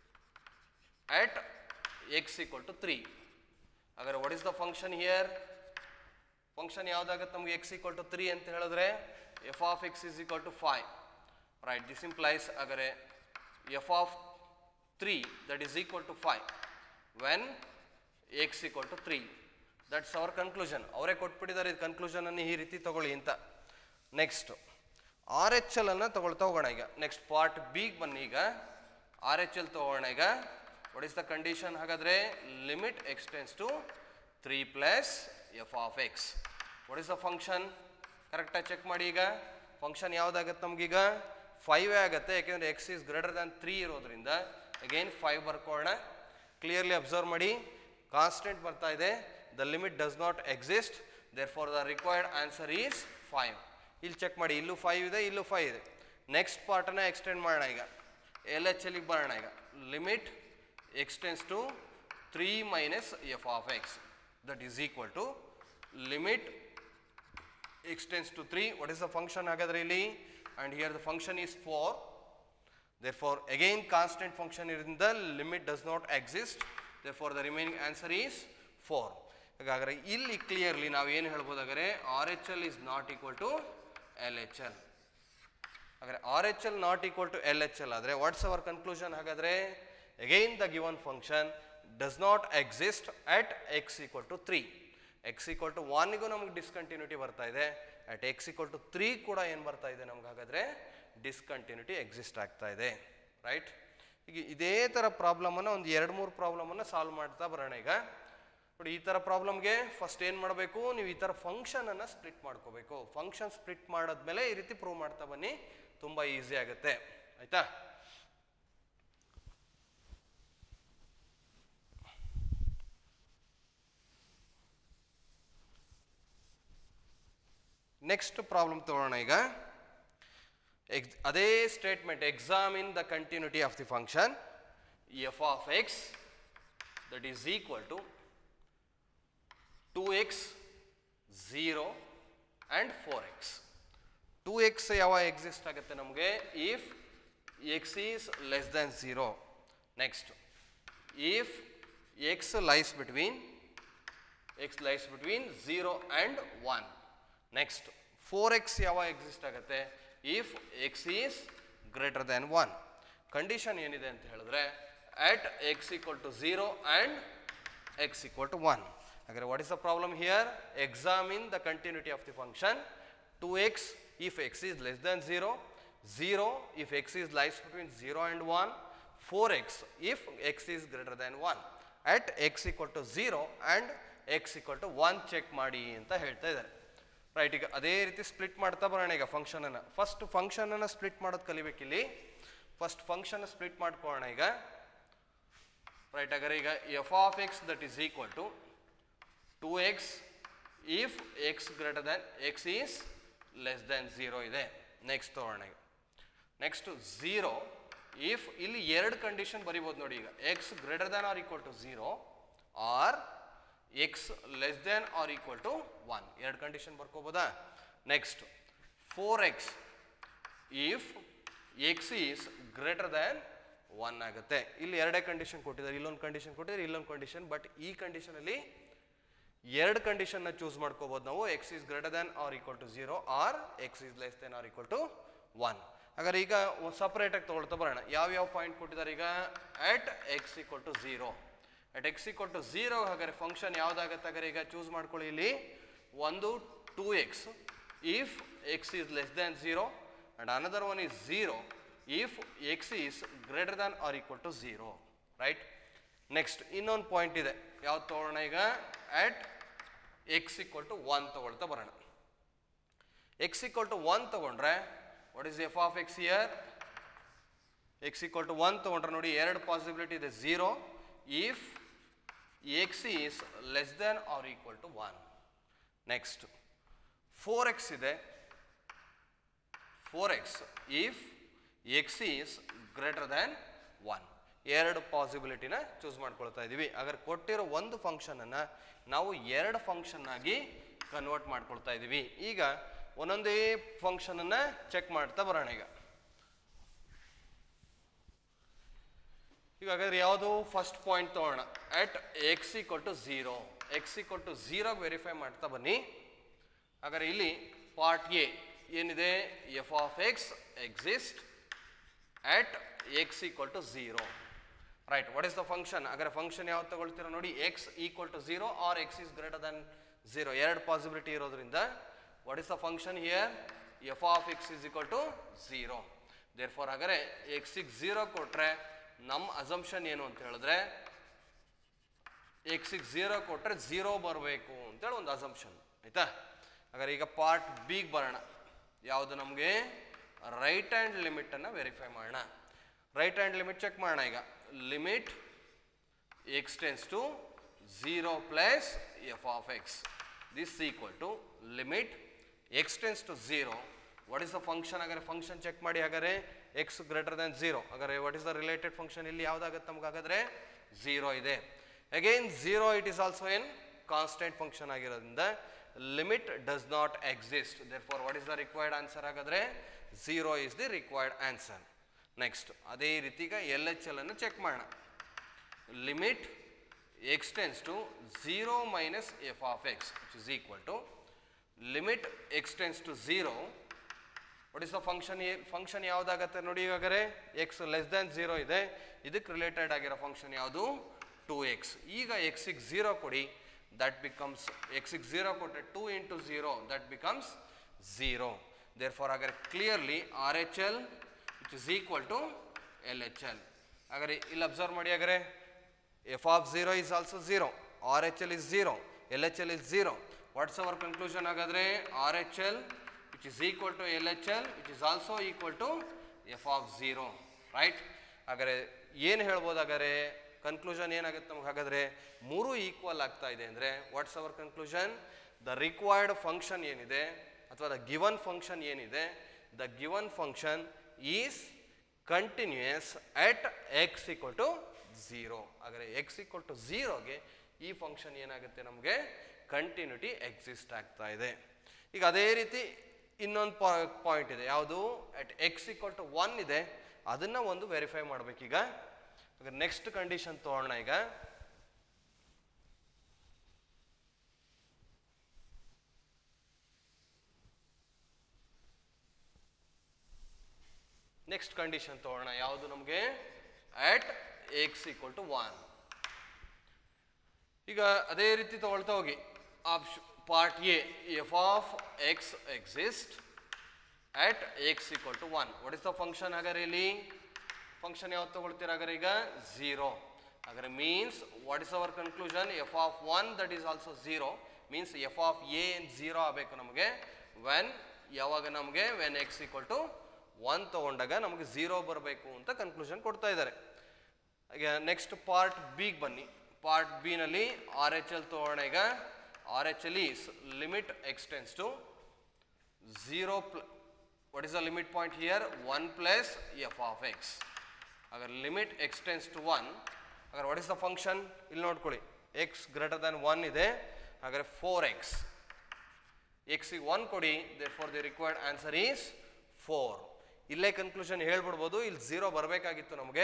Speaker 1: at x equal to three ಹಾಗಾದ್ರೆ what is the function here function ಯಾವ್ದಾಗತ್ತೆ ನಮ್ಗೆ ಎಕ್ಸ್ ಈಕ್ವಲ್ ಟು ತ್ರೀ ಅಂತ ಹೇಳಿದ್ರೆ f of x is equal to five right this implies ಹಾಗಾದ್ರೆ f of three that is equal to five when x equal to three that's our conclusion ಅವರೇ ಕೊಟ್ಬಿಟ್ಟಿದ್ದಾರೆ ಇದು conclusion ಅನ್ನು ಈ ರೀತಿ ತಗೊಳ್ಳಿ ಅಂತ ನೆಕ್ಸ್ಟ್ ಆರ್ ಎಚ್ ಎಲ್ ಅನ್ನ ತಗೊಳ್ತಾ ಹೋಗೋಣ ಈಗ ನೆಕ್ಸ್ಟ್ ಪಾರ್ಟ್ ಬಿಗ್ ಬನ್ನಿ ಈಗ ಆರ್ ಎಚ್ ಎಲ್ ತಗೋಣ ಈಗ ವಾಟ್ ಇಸ್ ದ ಕಂಡೀಷನ್ ಹಾಗಾದ್ರೆ limit x tends to three plus f of x what is the function ಕರೆಕ್ಟಾಗಿ ಚೆಕ್ ಮಾಡಿ ಈಗ ಫಂಕ್ಷನ್ ಯಾವ್ದಾಗತ್ತೆ ನಮ್ಗೀಗ ಫೈವ್ ಆಗುತ್ತೆ ಯಾಕೆಂದ್ರೆ x is greater than three ಇರೋದ್ರಿಂದ ಅಗೈನ್ ಫೈವ್ ಬರ್ಕೊಳ್ಳೋಣ ಕ್ಲಿಯರ್ಲಿ ಅಬ್ಸರ್ವ್ ಮಾಡಿ ಕಾನ್ಸ್ಟೆಂಟ್ ಬರ್ತಾ ಇದೆ the limit does not exist therefore the required answer is five ಇಲ್ಲಿ ಚೆಕ್ ಮಾಡಿ ಇಲ್ಲೂ ಫೈವ್ ಇದೆ ಇಲ್ಲೂ ಫೈವ್ ಇದೆ ನೆಕ್ಸ್ಟ್ ಪಾರ್ಟನ್ನ ಎಕ್ಸ್ಟೆಂಡ್ ಮಾಡೋಣ ಈಗ ಎಲ್ ಎಚ್ ಎಲ್ಲಿಗೆ ಬರೋಣ ಈಗ limit x tends to three minus f of x that is equal to limit extends to 3 what is the function ಹಾಗಾದ್ರೆ ಇಲ್ಲಿ and here the function is 4 therefore again constant function in the limit does not exist therefore the remaining answer is 4 ಹಾಗಾದ್ರೆ ಇಲ್ಲಿ clearly ನಾವು ಏನು ಹೇಳ್ಬೋದು ಹಾಗಾದ್ರೆ R H L is not equal to L H L ಹಾಗಾದ್ರೆ R H L not equal to L H L ಆದರೆ what's our conclusion ಹಾಗಾದ್ರೆ again the given function does not exist at x equal to three x equal to ಒನ್ಗೂ ನಮ್ಗೆ discontinuity ಬರ್ತಾ ಇದೆ at x equal to three ಕೂಡ ಏನು ಬರ್ತಾ ಇದೆ ನಮ್ಗೆ ಹಾಗಾದ್ರೆ ಡಿಸ್ಕಂಟಿನ್ಯೂಟಿ ಎಕ್ಸಿಸ್ಟ್ ಆಗ್ತಾ ಇದೆ ರೈಟ್ ಈಗ ಇದೇ ಥರ ಪ್ರಾಬ್ಲಮನ್ನು ಒಂದು ಎರಡು ಮೂರು ಪ್ರಾಬ್ಲಮನ್ನು ಸಾಲ್ವ್ ಮಾಡ್ತಾ ಬರೋಣ ಈಗ ನೋಡಿ ಈ ಥರ ಪ್ರಾಬ್ಲಮ್ಗೆ ಫಸ್ಟ್ ಏನು ಮಾಡಬೇಕು ನೀವು ಈ ಥರ ಫಂಕ್ಷನನ್ನು ಸ್ಪ್ಲಿಟ್ ಮಾಡ್ಕೋಬೇಕು ಫಂಕ್ಷನ್ ಸ್ಪ್ಲಿಟ್ ಮಾಡಾದ್ಮೇಲೆ ಈ ರೀತಿ ಪ್ರೂವ್ ಮಾಡ್ತಾ ಬನ್ನಿ ತುಂಬ ಈಸಿ ಆಗುತ್ತೆ ಆಯ್ತಾ ನೆಕ್ಸ್ಟ್ ಪ್ರಾಬ್ಲಮ್ ತಗೊಳ್ಳೋಣ ಈಗ ಎಕ್ಸ್ ಅದೇ statement examine the continuity of the function f of x that is equal to two x zero and four x two x ಯಾವಾಗ ಎಕ್ಸಿಸ್ಟ್ ಆಗುತ್ತೆ ನಮಗೆ if x is less than zero next if x lies between x lies between zero and one next four x ಯಾವಾಗ exist ಆಗುತ್ತೆ if x is greater than one condition ಏನಿದೆ ಅಂತ ಹೇಳಿದ್ರೆ at x equal to zero and x equal to one ಹಾಗಾದ್ರೆ what is the problem here examine the continuity of the function two x if x is less than zero zero if x is lies between zero and one four x if x is greater than one at x equal to zero and x equal to one check ಮಾಡಿ ಅಂತ ಹೇಳ್ತಾ ಇದ್ದಾರೆ right ಈಗ ಅದೇ ರೀತಿ split ಮಾಡ್ತಾ ಬರೋಣ ಈಗ ಫಂಕ್ಷನನ್ನು ಫಸ್ಟ್ ಫಂಕ್ಷನನ್ನು ಸ್ಪ್ಲಿಟ್ ಮಾಡೋದು ಕಲಿಬೇಕಿಲ್ಲಿ ಫಸ್ಟ್ ಫಂಕ್ಷನ್ ಸ್ಪ್ಲಿಟ್ ಮಾಡ್ಕೊಳ್ಳೋಣ ಈಗ ರೈಟ್ ಹಾಗಾದ್ರೆ ಈಗ f of x that is equal to two x if x greater than x is less than zero ಇದೆ ನೆಕ್ಸ್ಟ್ ತಗೋಣ ಈಗ ನೆಕ್ಸ್ಟ್ ಝೀರೋ ಇಫ್ ಇಲ್ಲಿ ಎರಡು ಕಂಡೀಷನ್ ಬರಿಬೋದು ನೋಡಿ ಈಗ x greater than or equal to zero or x less than or equal to one ಎರಡು condition ಬರ್ಕೋಬೋದಾ next four x if x is greater than one ಆಗುತ್ತೆ ಇಲ್ಲಿ ಎರಡೇ ಕಂಡೀಷನ್ ಕೊಟ್ಟಿದ್ದಾರೆ ಇಲ್ಲೊಂದು ಕಂಡೀಷನ್ ಕೊಟ್ಟಿದ್ದಾರೆ ಇಲ್ಲೊಂದು ಕಂಡೀಷನ್ ಬಟ್ ಈ ಕಂಡೀಷನಲ್ಲಿ ಎರಡು ಕಂಡೀಷನ್ನ ಚೂಸ್ ಮಾಡ್ಕೋಬೋದು ನಾವು x is greater than or equal to zero or x is less than or equal to one ಹಾಗಾದ್ರೆ ಈಗ ಸಪ್ರೇಟಾಗಿ ತೊಗೊಳ್ತಾ ಬರೋಣ ಯಾವ ಯಾವ ಪಾಯಿಂಟ್ ಕೊಟ್ಟಿದ್ದಾರೆ ಈಗ at x equal to zero at x equal to zero ಹಾಗಾದ್ರೆ ಫಂಕ್ಷನ್ ಯಾವ್ದಾಗತ್ತೆ ಹಾಗಾದ್ರೆ ಈಗ ಚೂಸ್ ಮಾಡ್ಕೊಳ್ಳಿ ಇಲ್ಲಿ ಒಂದು two x if x is less than zero and another one is zero if x is greater than or equal to zero right next ಇನ್ನೊಂದು point ಇದೆ ಯಾವ್ದು ತಗೊಳ್ಳೋಣ ಈಗ at x equal to one ತಗೊಳ್ತಾ ಬರೋಣ ಎಕ್ಸ್ ಈಕ್ವಲ್ ಟು ಒನ್ ತಗೊಂಡ್ರೆ what is f of X year x equal to one ತಗೊಂಡ್ರೆ ನೋಡಿ ಎರಡು ಪಾಸಿಬಿಲಿಟಿ ಇದೆ zero if x is less than or equal to one next four x ಇದೆ four x if x is greater than one ಎರಡು ಪಾಸಿಬಿಲಿಟಿನ choose ಮಾಡ್ಕೊಳ್ತಾ ಇದ್ದೀವಿ ಅಗರ್ ಕೊಟ್ಟಿರೋ ಒಂದು ಫಂಕ್ಷನನ್ನು ನಾವು ಎರಡು ಫಂಕ್ಷನ್ ಆಗಿ ಕನ್ವರ್ಟ್ ಮಾಡ್ಕೊಳ್ತಾ ಇದ್ದೀವಿ ಈಗ ಒಂದೊಂದೇ ಫಂಕ್ಷನನ್ನು ಚೆಕ್ ಮಾಡ್ತಾ ಬರೋಣ ಈಗ ಈಗ ಹಾಗಾದ್ರೆ ಯಾವುದು ಫಸ್ಟ್ ಪಾಯಿಂಟ್ ತಗೋಣ at x equal to zero x equal to zero verify ಮಾಡ್ತಾ ಬನ್ನಿ ಹಾಗಾದ್ರೆ ಇಲ್ಲಿ ಪಾರ್ಟ್ ಎ ಏನಿದೆ f of x exist at x equal to zero right what is the function ಹಾಗಾದ್ರೆ ಫಂಕ್ಷನ್ ಯಾವ್ದು ತಗೊಳ್ತೀರಾ ನೋಡಿ x equal to zero or x is greater than zero ಎರಡು ಪಾಸಿಬಿಲಿಟಿ ಇರೋದ್ರಿಂದ what is the function here f of x is equal to zero therefore ಹಾಗಾದ್ರೆ ಎಕ್ಸಿಗೆ zero ಕೊಟ್ರೆ ನಮ್ಮ ಅಸಂಪ್ಷನ್ ಏನು ಅಂತ ಹೇಳಿದ್ರೆ ಎಕ್ಸಿಗೆ ಝೀರೋ ಕೊಟ್ಟರೆ ಝೀರೋ ಬರಬೇಕು ಅಂತೇಳಿ ಒಂದು ಅಸಂಪ್ಷನ್ ಆಯ್ತಾ ಹಾಗಾದ್ರೆ ಈಗ ಪಾರ್ಟ್ ಬಿಗೆ ಬರೋಣ ಯಾವುದು ನಮಗೆ ರೈಟ್ ಹ್ಯಾಂಡ್ ಲಿಮಿಟನ್ನು ವೆರಿಫೈ ಮಾಡೋಣ ರೈಟ್ ಹ್ಯಾಂಡ್ ಲಿಮಿಟ್ ಚೆಕ್ ಮಾಡೋಣ ಈಗ limit x tends to zero plus f of x this equal to limit x tends to zero what is the function ಹಾಗಾದ್ರೆ ಫಂಕ್ಷನ್ ಚೆಕ್ ಮಾಡಿ ಹಾಗಾದ್ರೆ ಎಕ್ಸ್ ಗ್ರೇಟರ್ ದನ್ ಝೀರೋ ಹಾಗಾದ್ರೆ what is the related function ಇಲ್ಲಿ ಯಾವ್ದಾಗತ್ತೆ ನಮ್ಗೆ ಹಾಗಾದ್ರೆ zero ಇದೆ again zero it is also an constant function ಆಗಿರೋದ್ರಿಂದ limit does not exist therefore what is the required answer ಹಾಗಾದ್ರೆ zero is the required answer next ಅದೇ ರೀತಿ ಈಗ ಎಲ್ ಎಚ್ ಎಲ್ ಅನ್ನು ಚೆಕ್ ಮಾಡೋಣ limit x tends to zero minus f of x which is equal to limit x tends to zero what is the function function ಯಾವ್ದಾಗತ್ತೆ ನೋಡಿ ಈಗಾಗರೆ x less than zero ಇದೆ ಇದಕ್ಕೆ related ಆಗಿರೋ function ಯಾವುದು two x ಈಗ ಎಕ್ಸಿಗೆ zero ಕೊಡಿ ದಟ್ ಬಿಕಮ್ಸ್ ಎಕ್ಸಿಗೆ ಝೀರೋ ಕೊಟ್ಟರೆ two into zero that becomes zero therefore ಹಾಗಾದ್ರೆ clearly R H L which is equal to L H L ಹಾಗಾದ್ರೆ ಇಲ್ಲಿ ಅಬ್ಸರ್ವ್ ಮಾಡಿ ಹಾಗಾದ್ರೆ f of zero is also zero R H L is zero L H L is zero what's our conclusion ಹಾಗಾದ್ರೆ R H L which is equal to L H L which is also equal to f of zero right ಹಾಗಾದ್ರೆ ಏನು ಹೇಳ್ಬೋದು ಹಾಗಾದ್ರೆ conclusion ಏನಾಗುತ್ತೆ ನಮ್ಗೆ ಹಾಗಾದ್ರೆ ಮೂರು equal ಆಗ್ತಾ ಇದೆ ಅಂದರೆ what's our conclusion the required function ಏನಿದೆ ಅಥವಾ ದ ಗಿವನ್ ಫಂಕ್ಷನ್ ಏನಿದೆ the given function is continuous at x equal to zero ಹಾಗಾದ್ರೆ ಎಕ್ಸ್ ಈಕ್ವಲ್ ಟು ಝೀರೋಗೆ ಈ ಫಂಕ್ಷನ್ ಏನಾಗುತ್ತೆ ನಮಗೆ ಕಂಟಿನ್ಯೂಟಿ ಎಕ್ಸಿಸ್ಟ್ ಆಗ್ತಾ ಇದೆ ಈಗ ಅದೇ ರೀತಿ ಇನ್ನೊಂದು ಪಾಯಿಂಟ್ ಇದೆ ಯಾವುದು at x equal to one ಇದೆ ಅದನ್ನ ಒಂದು ವೆರಿಫೈ ಮಾಡ್ಬೇಕೀಗ ನೆಕ್ಸ್ಟ್ ಕಂಡೀಷನ್ ತಗೊಳ್ಳೋಣ ಈಗ ನೆಕ್ಸ್ಟ್ ಕಂಡೀಷನ್ ತಗೊಳ್ಳೋಣ ಯಾವುದು ನಮಗೆ at x equal to one ಈಗ ಅದೇ ರೀತಿ ತಗೊಳ್ತಾ ಹೋಗಿ ಆಪ್ಷ part A f of x exist at x equal to one what is the function ಹಾಗಾದ್ರೆ ಇಲ್ಲಿ ಫಂಕ್ಷನ್ ಯಾವ್ದು ತಗೊಳ್ತೀರ ಹಾಗಾದ್ರೆ ಈಗ ಝೀರೋ ಹಾಗಾದ್ರೆ means what is our conclusion f of one that is also zero means f of a zero ಆಗಬೇಕು ನಮಗೆ when ಯಾವಾಗ ನಮಗೆ when x equal to one ತಗೊಂಡಾಗ ನಮಗೆ ಝೀರೋ ಬರಬೇಕು ಅಂತ ಕನ್ಕ್ಲೂಷನ್ ಕೊಡ್ತಾ ಇದ್ದಾರೆ ಈಗ ನೆಕ್ಸ್ಟ್ ಪಾರ್ಟ್ ಬಿಗೆ ಬನ್ನಿ ಪಾರ್ಟ್ ಬಿನಲ್ಲಿ ಆರ್ ಎಚ್ ಎಲ್ ತಗೋಣ ಈಗ R H L is limit x tends to zero plus what is the limit point here one plus f of x ಹಾಗಾದ್ರೆ ಲಿಮಿಟ್ ಎಕ್ಸ್ಟೆನ್ಸ್ ಟು ಒನ್ ಹಾಗಾದ್ರೆ ವಾಟ್ ಇಸ್ ದ ಫಂಕ್ಷನ್ ಇಲ್ಲಿ ನೋಡ್ಕೊಳ್ಳಿ x greater than one ಇದೆ ಹಾಗಾದ್ರೆ four x ಎಕ್ಸಿಗೆ one ಕೊಡಿ therefore the required answer is four ಇಲ್ಲೇ conclusion ಹೇಳ್ಬಿಡ್ಬೋದು ಇಲ್ಲಿ ಝೀರೋ ಬರಬೇಕಾಗಿತ್ತು ನಮಗೆ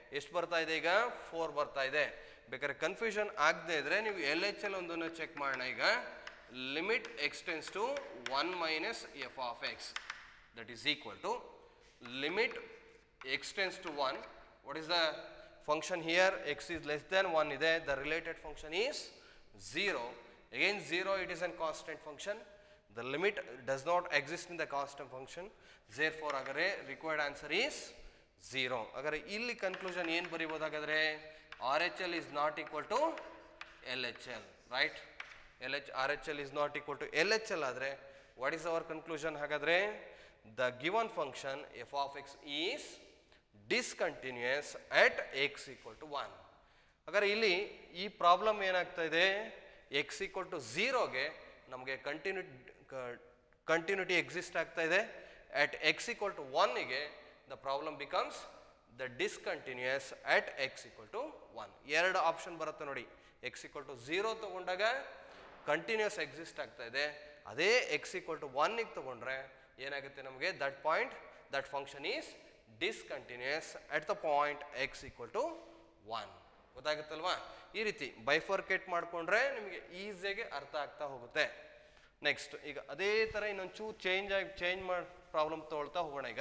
Speaker 1: ಎಷ್ಟು ಬರ್ತಾ ಇದೆ ಈಗ ಫೋರ್ ಬರ್ತಾ ಇದೆ ಬೇಕಾದ್ರೆ ಕನ್ಫ್ಯೂಷನ್ ಆಗದೆ ಇದ್ರೆ ನೀವು ಎಲ್ ಎಚ್ ಎಲ್ ಒಂದನ್ನು ಚೆಕ್ ಮಾಡೋಣ ಈಗ limit x tends to one minus f of x that is equal to limit x tends to 1 what is the function here x is less than 1 ಇದೆ the related function is 0 again 0 it is a constant function the limit does not exist in the constant function therefore ಹಾಗಾದ್ರೆ required answer is 0 ಹಾಗಾದ್ರೆ ಇಲ್ಲಿ conclusion ಏನು ಬರೀಬೋದು ಹಾಗಾದ್ರೆ R H L is not equal to L H L right L H R H L is not equal to L H L ಆದರೆ what is our conclusion ಹಾಗಾದ್ರೆ the given function f of x is discontinuous at x equal to one ಹಾಗಾದ್ರೆ ಇಲ್ಲಿ ಈ problem ಏನಾಗ್ತಾ ಇದೆ x equal to ಝೀರೋಗೆ ನಮಗೆ continue continuity exist ಆಗ್ತಾ ಇದೆ ಅಟ್ ಎಕ್ಸ್ ಈಕ್ವಲ್ ಟು ಒನ್ಗೆ the problem becomes the discontinuous at x equal to one ಎರಡು ಆಪ್ಷನ್ ಬರುತ್ತೆ ನೋಡಿ ಎಕ್ಸ್ ಈಕ್ವಲ್ ಟು ಝೀರೋ ತಗೊಂಡಾಗ ಕಂಟಿನ್ಯೂಸ್ ಎಕ್ಸಿಸ್ಟ್ ಆಗ್ತಾ ಇದೆ ಅದೇ ಎಕ್ಸ್ ಈಕ್ವಲ್ ಟು ಒನ್ನಿಗೆ ತಗೊಂಡ್ರೆ ಏನಾಗುತ್ತೆ ನಮಗೆ that point that function is discontinuous at the point x equal to one ಗೊತ್ತಾಗುತ್ತಲ್ವಾ ಈ ರೀತಿ ಬೈಫರ್ಕೇಟ್ ಮಾಡಿಕೊಂಡ್ರೆ ನಿಮಗೆ ಈಸಿಯಾಗಿ ಅರ್ಥ ಆಗ್ತಾ ಹೋಗುತ್ತೆ ನೆಕ್ಸ್ಟ್ ಈಗ ಅದೇ ಥರ ಇನ್ನೊಂದು ಚೂ ಚೇಂಜ್ ಆಗಿ ಚೇಂಜ್ ಮಾಡಿ ಪ್ರಾಬ್ಲಮ್ ತೊಗೊಳ್ತಾ ಹೋಗೋಣ ಈಗ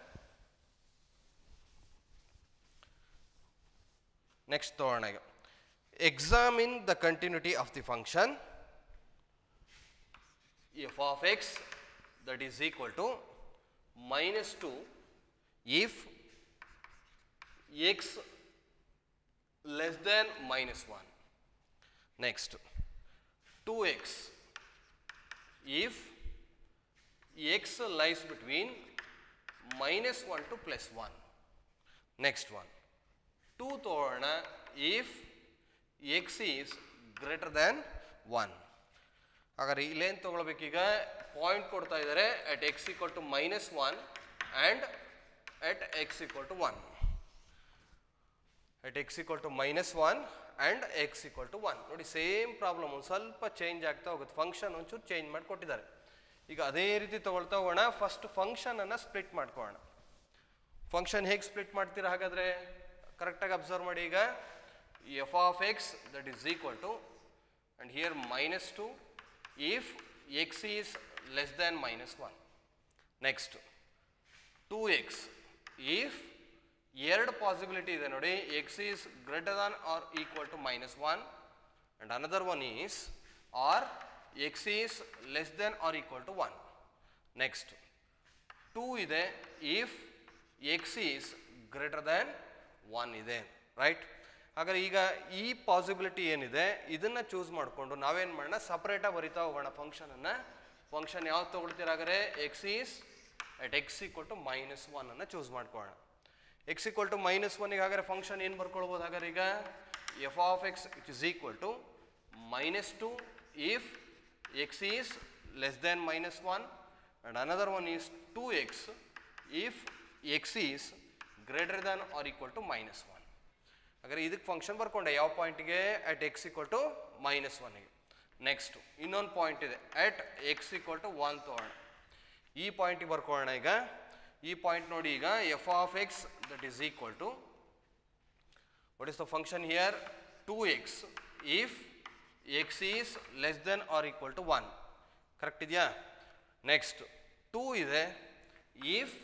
Speaker 1: ನೆಕ್ಸ್ಟ್ ತಗೋಣ ಈಗ examine the continuity of the function f of x that is equal to minus two if x less than minus one next two x if x lies between minus one two plus one next one two ತಗೋಣ if x is greater than one ಹಾಗಾದ್ರೆ ಇಲ್ಲೇನು ತೊಗೊಳ್ಬೇಕೀಗ point ಕೊಡ್ತಾ ಇದ್ದಾರೆ at x equal to minus one and at x equal to one at x equal to minus one and x equal to one ನೋಡಿ same problem ಒಂದು ಸ್ವಲ್ಪ change ಆಗ್ತಾ ಹೋಗುತ್ತೆ ಫಂಕ್ಷನ್ ಒಂಚೂರು ಚೇಂಜ್ ಮಾಡಿ ಕೊಟ್ಟಿದ್ದಾರೆ ಈಗ ಅದೇ ರೀತಿ ತೊಗೊಳ್ತಾ ಹೋಗೋಣ ಫಸ್ಟ್ ಫಂಕ್ಷನನ್ನು ಸ್ಪ್ಲಿಟ್ ಮಾಡ್ಕೊಳ್ಳೋಣ ಫಂಕ್ಷನ್ ಹೇಗೆ ಸ್ಪ್ಲಿಟ್ ಮಾಡ್ತೀರಾ ಹಾಗಾದರೆ ಕರೆಕ್ಟಾಗಿ ಅಬ್ಸರ್ವ್ ಮಾಡಿ ಈಗ f of x that is equal to and here minus two if x is less than minus one next two x if ಎರಡು ಪಾಸಿಬಿಲಿಟಿ ಇದೆ ನೋಡಿ x is greater than or equal to minus one and another one is or x is less than or equal to one next two ಇದೆ if x is greater than one ಇದೆ right ಹಾಗಾದ್ರೆ ಈಗ ಈ possibility ಏನಿದೆ ಇದನ್ನ choose ಮಾಡಿಕೊಂಡು ನಾವೇನು ಮಾಡೋಣ ಸಪ್ರೇಟಾಗಿ ಬರಿತಾ ಹೋಗೋಣ ಫಂಕ್ಷನನ್ನು ಫಂಕ್ಷನ್ ಯಾವ್ದು ತೊಗೊಳ್ತೀರ ಹಾಗಾದ್ರೆ x is at x equal to minus one ಅನ್ನು ಚೂಸ್ ಮಾಡ್ಕೊಳ್ಳೋಣ ಎಕ್ಸ್ ಈಕ್ವಲ್ ಟು ಮೈನಸ್ ಒನ್ಗೆ ಹಾಗಾದ್ರೆ ಫಂಕ್ಷನ್ ಏನು ಬರ್ಕೊಳ್ಬೋದು ಹಾಗಾದ್ರೆ ಈಗ f of x it is equal to minus two if x is less than minus one and another one is two x if x is greater than or equal to minus one ಹಾಗಾದ್ರೆ ಇದಕ್ಕೆ function ಬರ್ಕೊಂಡೆ ಯಾವ ಪಾಯಿಂಟ್ಗೆ at x equal to minus ಒನ್ಗೆ next ಇನ್ನೊಂದು point ಇದೆ at x equal to one ತೊಗೊಳ್ಳೋಣ ಈ ಪಾಯಿಂಟಿಗೆ ಬರ್ಕೊಳ್ಳೋಣ ಈಗ ಈ ಪಾಯಿಂಟ್ ನೋಡಿ ಈಗ f of x that is equal to what is the function here two x if x is less than or equal to one correct ಇದೆಯಾ ನೆಕ್ಸ್ಟ್ ಟೂ ಇದೆ if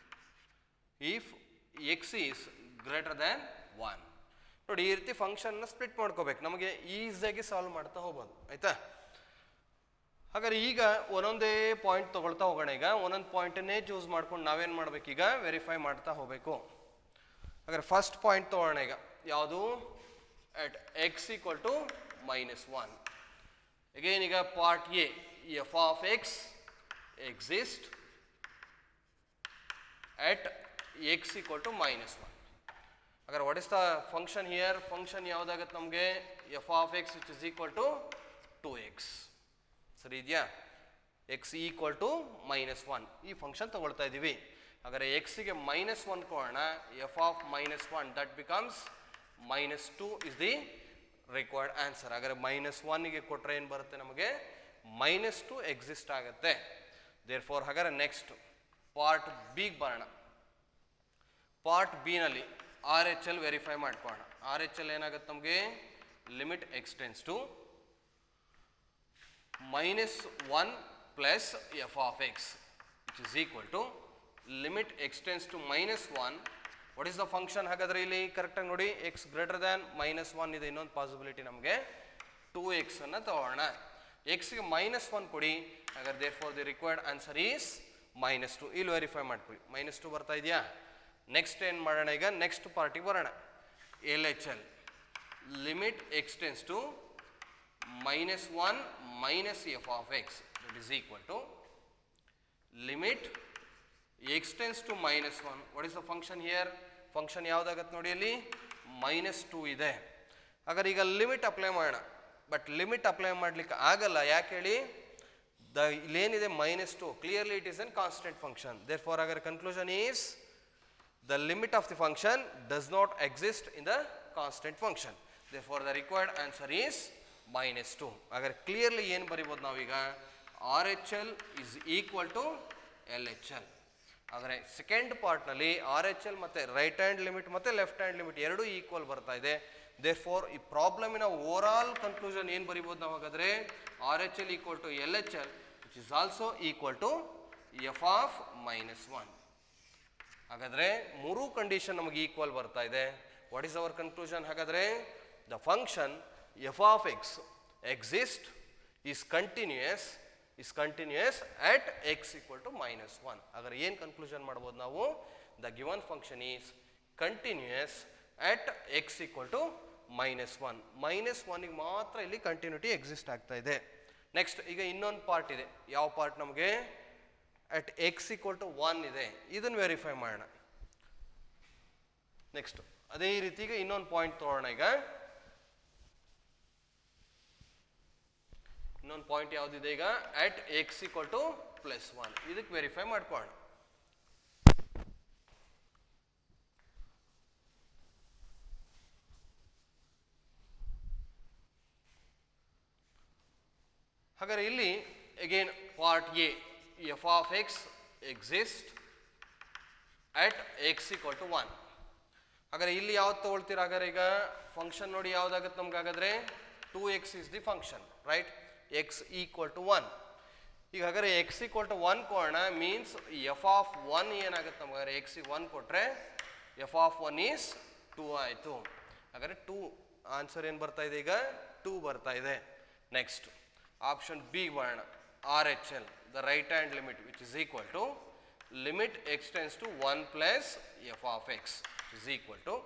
Speaker 1: if x is greater than one ನೋಡಿ ಈ ರೀತಿ ಫಂಕ್ಷನ್ನ split ಮಾಡ್ಕೋಬೇಕು ನಮಗೆ ಈಸಿಯಾಗಿ solve ಮಾಡ್ತಾ ಹೋಗ್ಬೋದು ಆಯ್ತಾ ಹಾಗಾದ್ರೆ ಈಗ ಒಂದೊಂದೇ ಪಾಯಿಂಟ್ ತಗೊಳ್ತಾ ಹೋಗೋಣ ಈಗ ಒಂದೊಂದು ಪಾಯಿಂಟನ್ನೇ ಚೂಸ್ ಮಾಡ್ಕೊಂಡು ನಾವೇನು ಮಾಡ್ಬೇಕೀಗ ವೆರಿಫೈ ಮಾಡ್ತಾ ಹೋಗಬೇಕು ಹಾಗಾದ್ರೆ ಫಸ್ಟ್ ಪಾಯಿಂಟ್ ತಗೊಳ್ಳೋಣ ಈಗ ಯಾವುದು at x equal to minus one again ಈಗ part A f of x exist at x equal to minus one ಹಾಗಾದ್ರೆ what is the function here function ಯಾವುದಾಗತ್ತೆ ನಮಗೆ f of x it is equal to two x ಸರಿ ಇದೆಯಾ x equal to minus one ಈ function ತಗೊಳ್ತಾ ಇದ್ದೀವಿ ಹಾಗಾದ್ರೆ ಎಕ್ಸಿಗೆ ಮೈನಸ್ ಒನ್ ಕೊಡೋಣ f of minus one that becomes minus two is the required answer ಹಾಗಾದ್ರೆ ಮೈನಸ್ ಒನ್ಗೆ ಕೊಟ್ಟರೆ ಏನು ಬರುತ್ತೆ ನಮಗೆ ಮೈನಸ್ ಟು ಎಕ್ಸಿಸ್ಟ್ ಆಗುತ್ತೆ ದೇರ್ ಫೋರ್ ಹಾಗಾದ್ರೆ ನೆಕ್ಸ್ಟ್ ಪಾರ್ಟ್ ಬಿಗೆ ಬರೋಣ ಪಾರ್ಟ್ ಬಿನಲ್ಲಿ ಆರ್ ಎಚ್ ಎಲ್ ವೆರಿಫೈ ಮಾಡ್ಕೋಣ ಆರ್ ಎಚ್ ಎಲ್ ಏನಾಗುತ್ತೆ ನಮಗೆ limit x tends to minus 1 plus f of x which is equal to limit x tends to minus 1 what is the function ಹಾಗಾದ್ರೆ ಇಲ್ಲಿ ಕರೆಕ್ಟಾಗಿ ನೋಡಿ x greater than minus one ಇದೆ ಇನ್ನೊಂದು possibility ನಮಗೆ ಟೂ ಎಕ್ಸ್ ಅನ್ನು ತಗೋಣ ಎಕ್ಸ್ಗೆ ಮೈನಸ್ ಒನ್ ಕೊಡಿ ಹಾಗಾದ್ರೆ therefore the required answer is minus two ಇಲ್ಲಿ ವೆರಿಫೈ ಮಾಡ್ಕೊಳ್ಳಿ ಮೈನಸ್ ಟು ಬರ್ತಾ ಇದೆಯಾ ನೆಕ್ಸ್ಟ್ ಏನು ಮಾಡೋಣ ಈಗ ನೆಕ್ಸ್ಟ್ ಪಾರ್ಟಿಗೆ ಬರೋಣ L H L limit x tends to minus 1 minus f of x that is equal to limit x tends to minus 1 what is the function here function ಯಾವುದಾಗತ್ತೆ ನೋಡಿ ಅಲ್ಲಿ ಮೈನಸ್ ಟೂ ಇದೆ ಹಾಗಾದ್ರೆ ಈಗ ಲಿಮಿಟ್ ಅಪ್ಲೈ ಮಾಡೋಣ but limit apply ಮಾಡ್ಲಿಕ್ಕೆ ಆಗಲ್ಲ ಯಾಕೆ ಹೇಳಿ ದ ಇಲ್ಲೇನಿದೆ minus two clearly it is an constant function therefore our conclusion is the limit of the function does not exist in the constant function. Therefore, the required answer is minus 2. ಹಾಗಾದ್ರೆ clearly ಏನು ಬರಿಬೋದು ನಾವೀಗ R H L is equal to L H L ಆದರೆ second ಪಾರ್ಟ್ನಲ್ಲಿ R H L ಮತ್ತು right hand limit ಮತ್ತು left hand limit ಎರಡೂ equal ಬರ್ತಾ ಇದೆ ದೇರ್ ಫಾರ್ ಈ ಪ್ರಾಬ್ಲಮಿನ ಓವರ್ ಆಲ್ ಕನ್ಕ್ಲೂಷನ್ ಏನು ಬರಿಬೋದು ನಾವು ಹಾಗಾದರೆ R H L equal to L H L which is also equal to f of minus one ಹಾಗಾದ್ರೆ ಮೂರು ಕಂಡೀಷನ್ ನಮಗೆ ಈಕ್ವಲ್ ಬರ್ತಾ ಇದೆ ವಾಟ್ ಈಸ್ ಅವರ್ ಕನ್ಕ್ಲೂಷನ್ ಹಾಗಾದ್ರೆ the function f of x exist is continuous is continuous at x equal to minus one ಹಾಗಾದ್ರೆ ಏನು conclusion ಮಾಡ್ಬೋದು ನಾವು the given function is continuous at x equal to minus one minus ಒನ್ಗೆ ಮಾತ್ರ ಇಲ್ಲಿ continuity exist ಆಗ್ತಾ ಇದೆ next ಈಗ ಇನ್ನೊಂದು ಪಾರ್ಟ್ ಇದೆ ಯಾವ ಪಾರ್ಟ್ ನಮಗೆ at x equal to one ಇದೆ ಇದನ್ನು ವೆರಿಫೈ ಮಾಡೋಣ ನೆಕ್ಸ್ಟ್ ಅದೇ ರೀತಿ ಈಗ ಇನ್ನೊಂದು ಪಾಯಿಂಟ್ ತಗೋಣ ಈಗ ಇನ್ನೊಂದು ಪಾಯಿಂಟ್ ಯಾವುದಿದೆ ಈಗ at x equal to plus one ಇದಕ್ಕೆ ವೆರಿಫೈ ಮಾಡ್ಕೊಳ್ಳೋಣ ಹಾಗಾದ್ರೆ ಇಲ್ಲಿ again part A f of x exist at x equal to one ಹಾಗಾದ್ರೆ ಇಲ್ಲಿ ಯಾವ್ದು ತಗೊಳ್ತೀರ ಹಾಗಾದ್ರೆ ಈಗ ಫಂಕ್ಷನ್ ನೋಡಿ ಯಾವ್ದಾಗತ್ತೆ ನಮ್ಗೆ ಹಾಗಾದ್ರೆ two x is the function right x equal to one ಈಗ ಹಾಗಾದ್ರೆ ಎಕ್ಸ್ ಈಕ್ವಲ್ ಟು ಒನ್ ಕೊಡೋಣ ಮೀನ್ಸ್ ಎಫ್ ಆಫ್ ಒನ್ ಏನಾಗುತ್ತೆ ನಮ್ಗೆ ಹಾಗಾದ್ರೆ ಎಕ್ಸಿಗೆ ಒನ್ ಕೊಟ್ರೆ f of one is two ಆಯಿತು ಹಾಗಾದ್ರೆ ಟೂ ಆನ್ಸರ್ ಏನು ಬರ್ತಾ ಇದೆ ಈಗ ಟೂ ಬರ್ತಾ ಇದೆ ನೆಕ್ಸ್ಟ್ ಆಪ್ಷನ್ ಬಿ ಬರೋಣ R H L the right hand limit which is equal to limit x tends to one plus f of x is equal to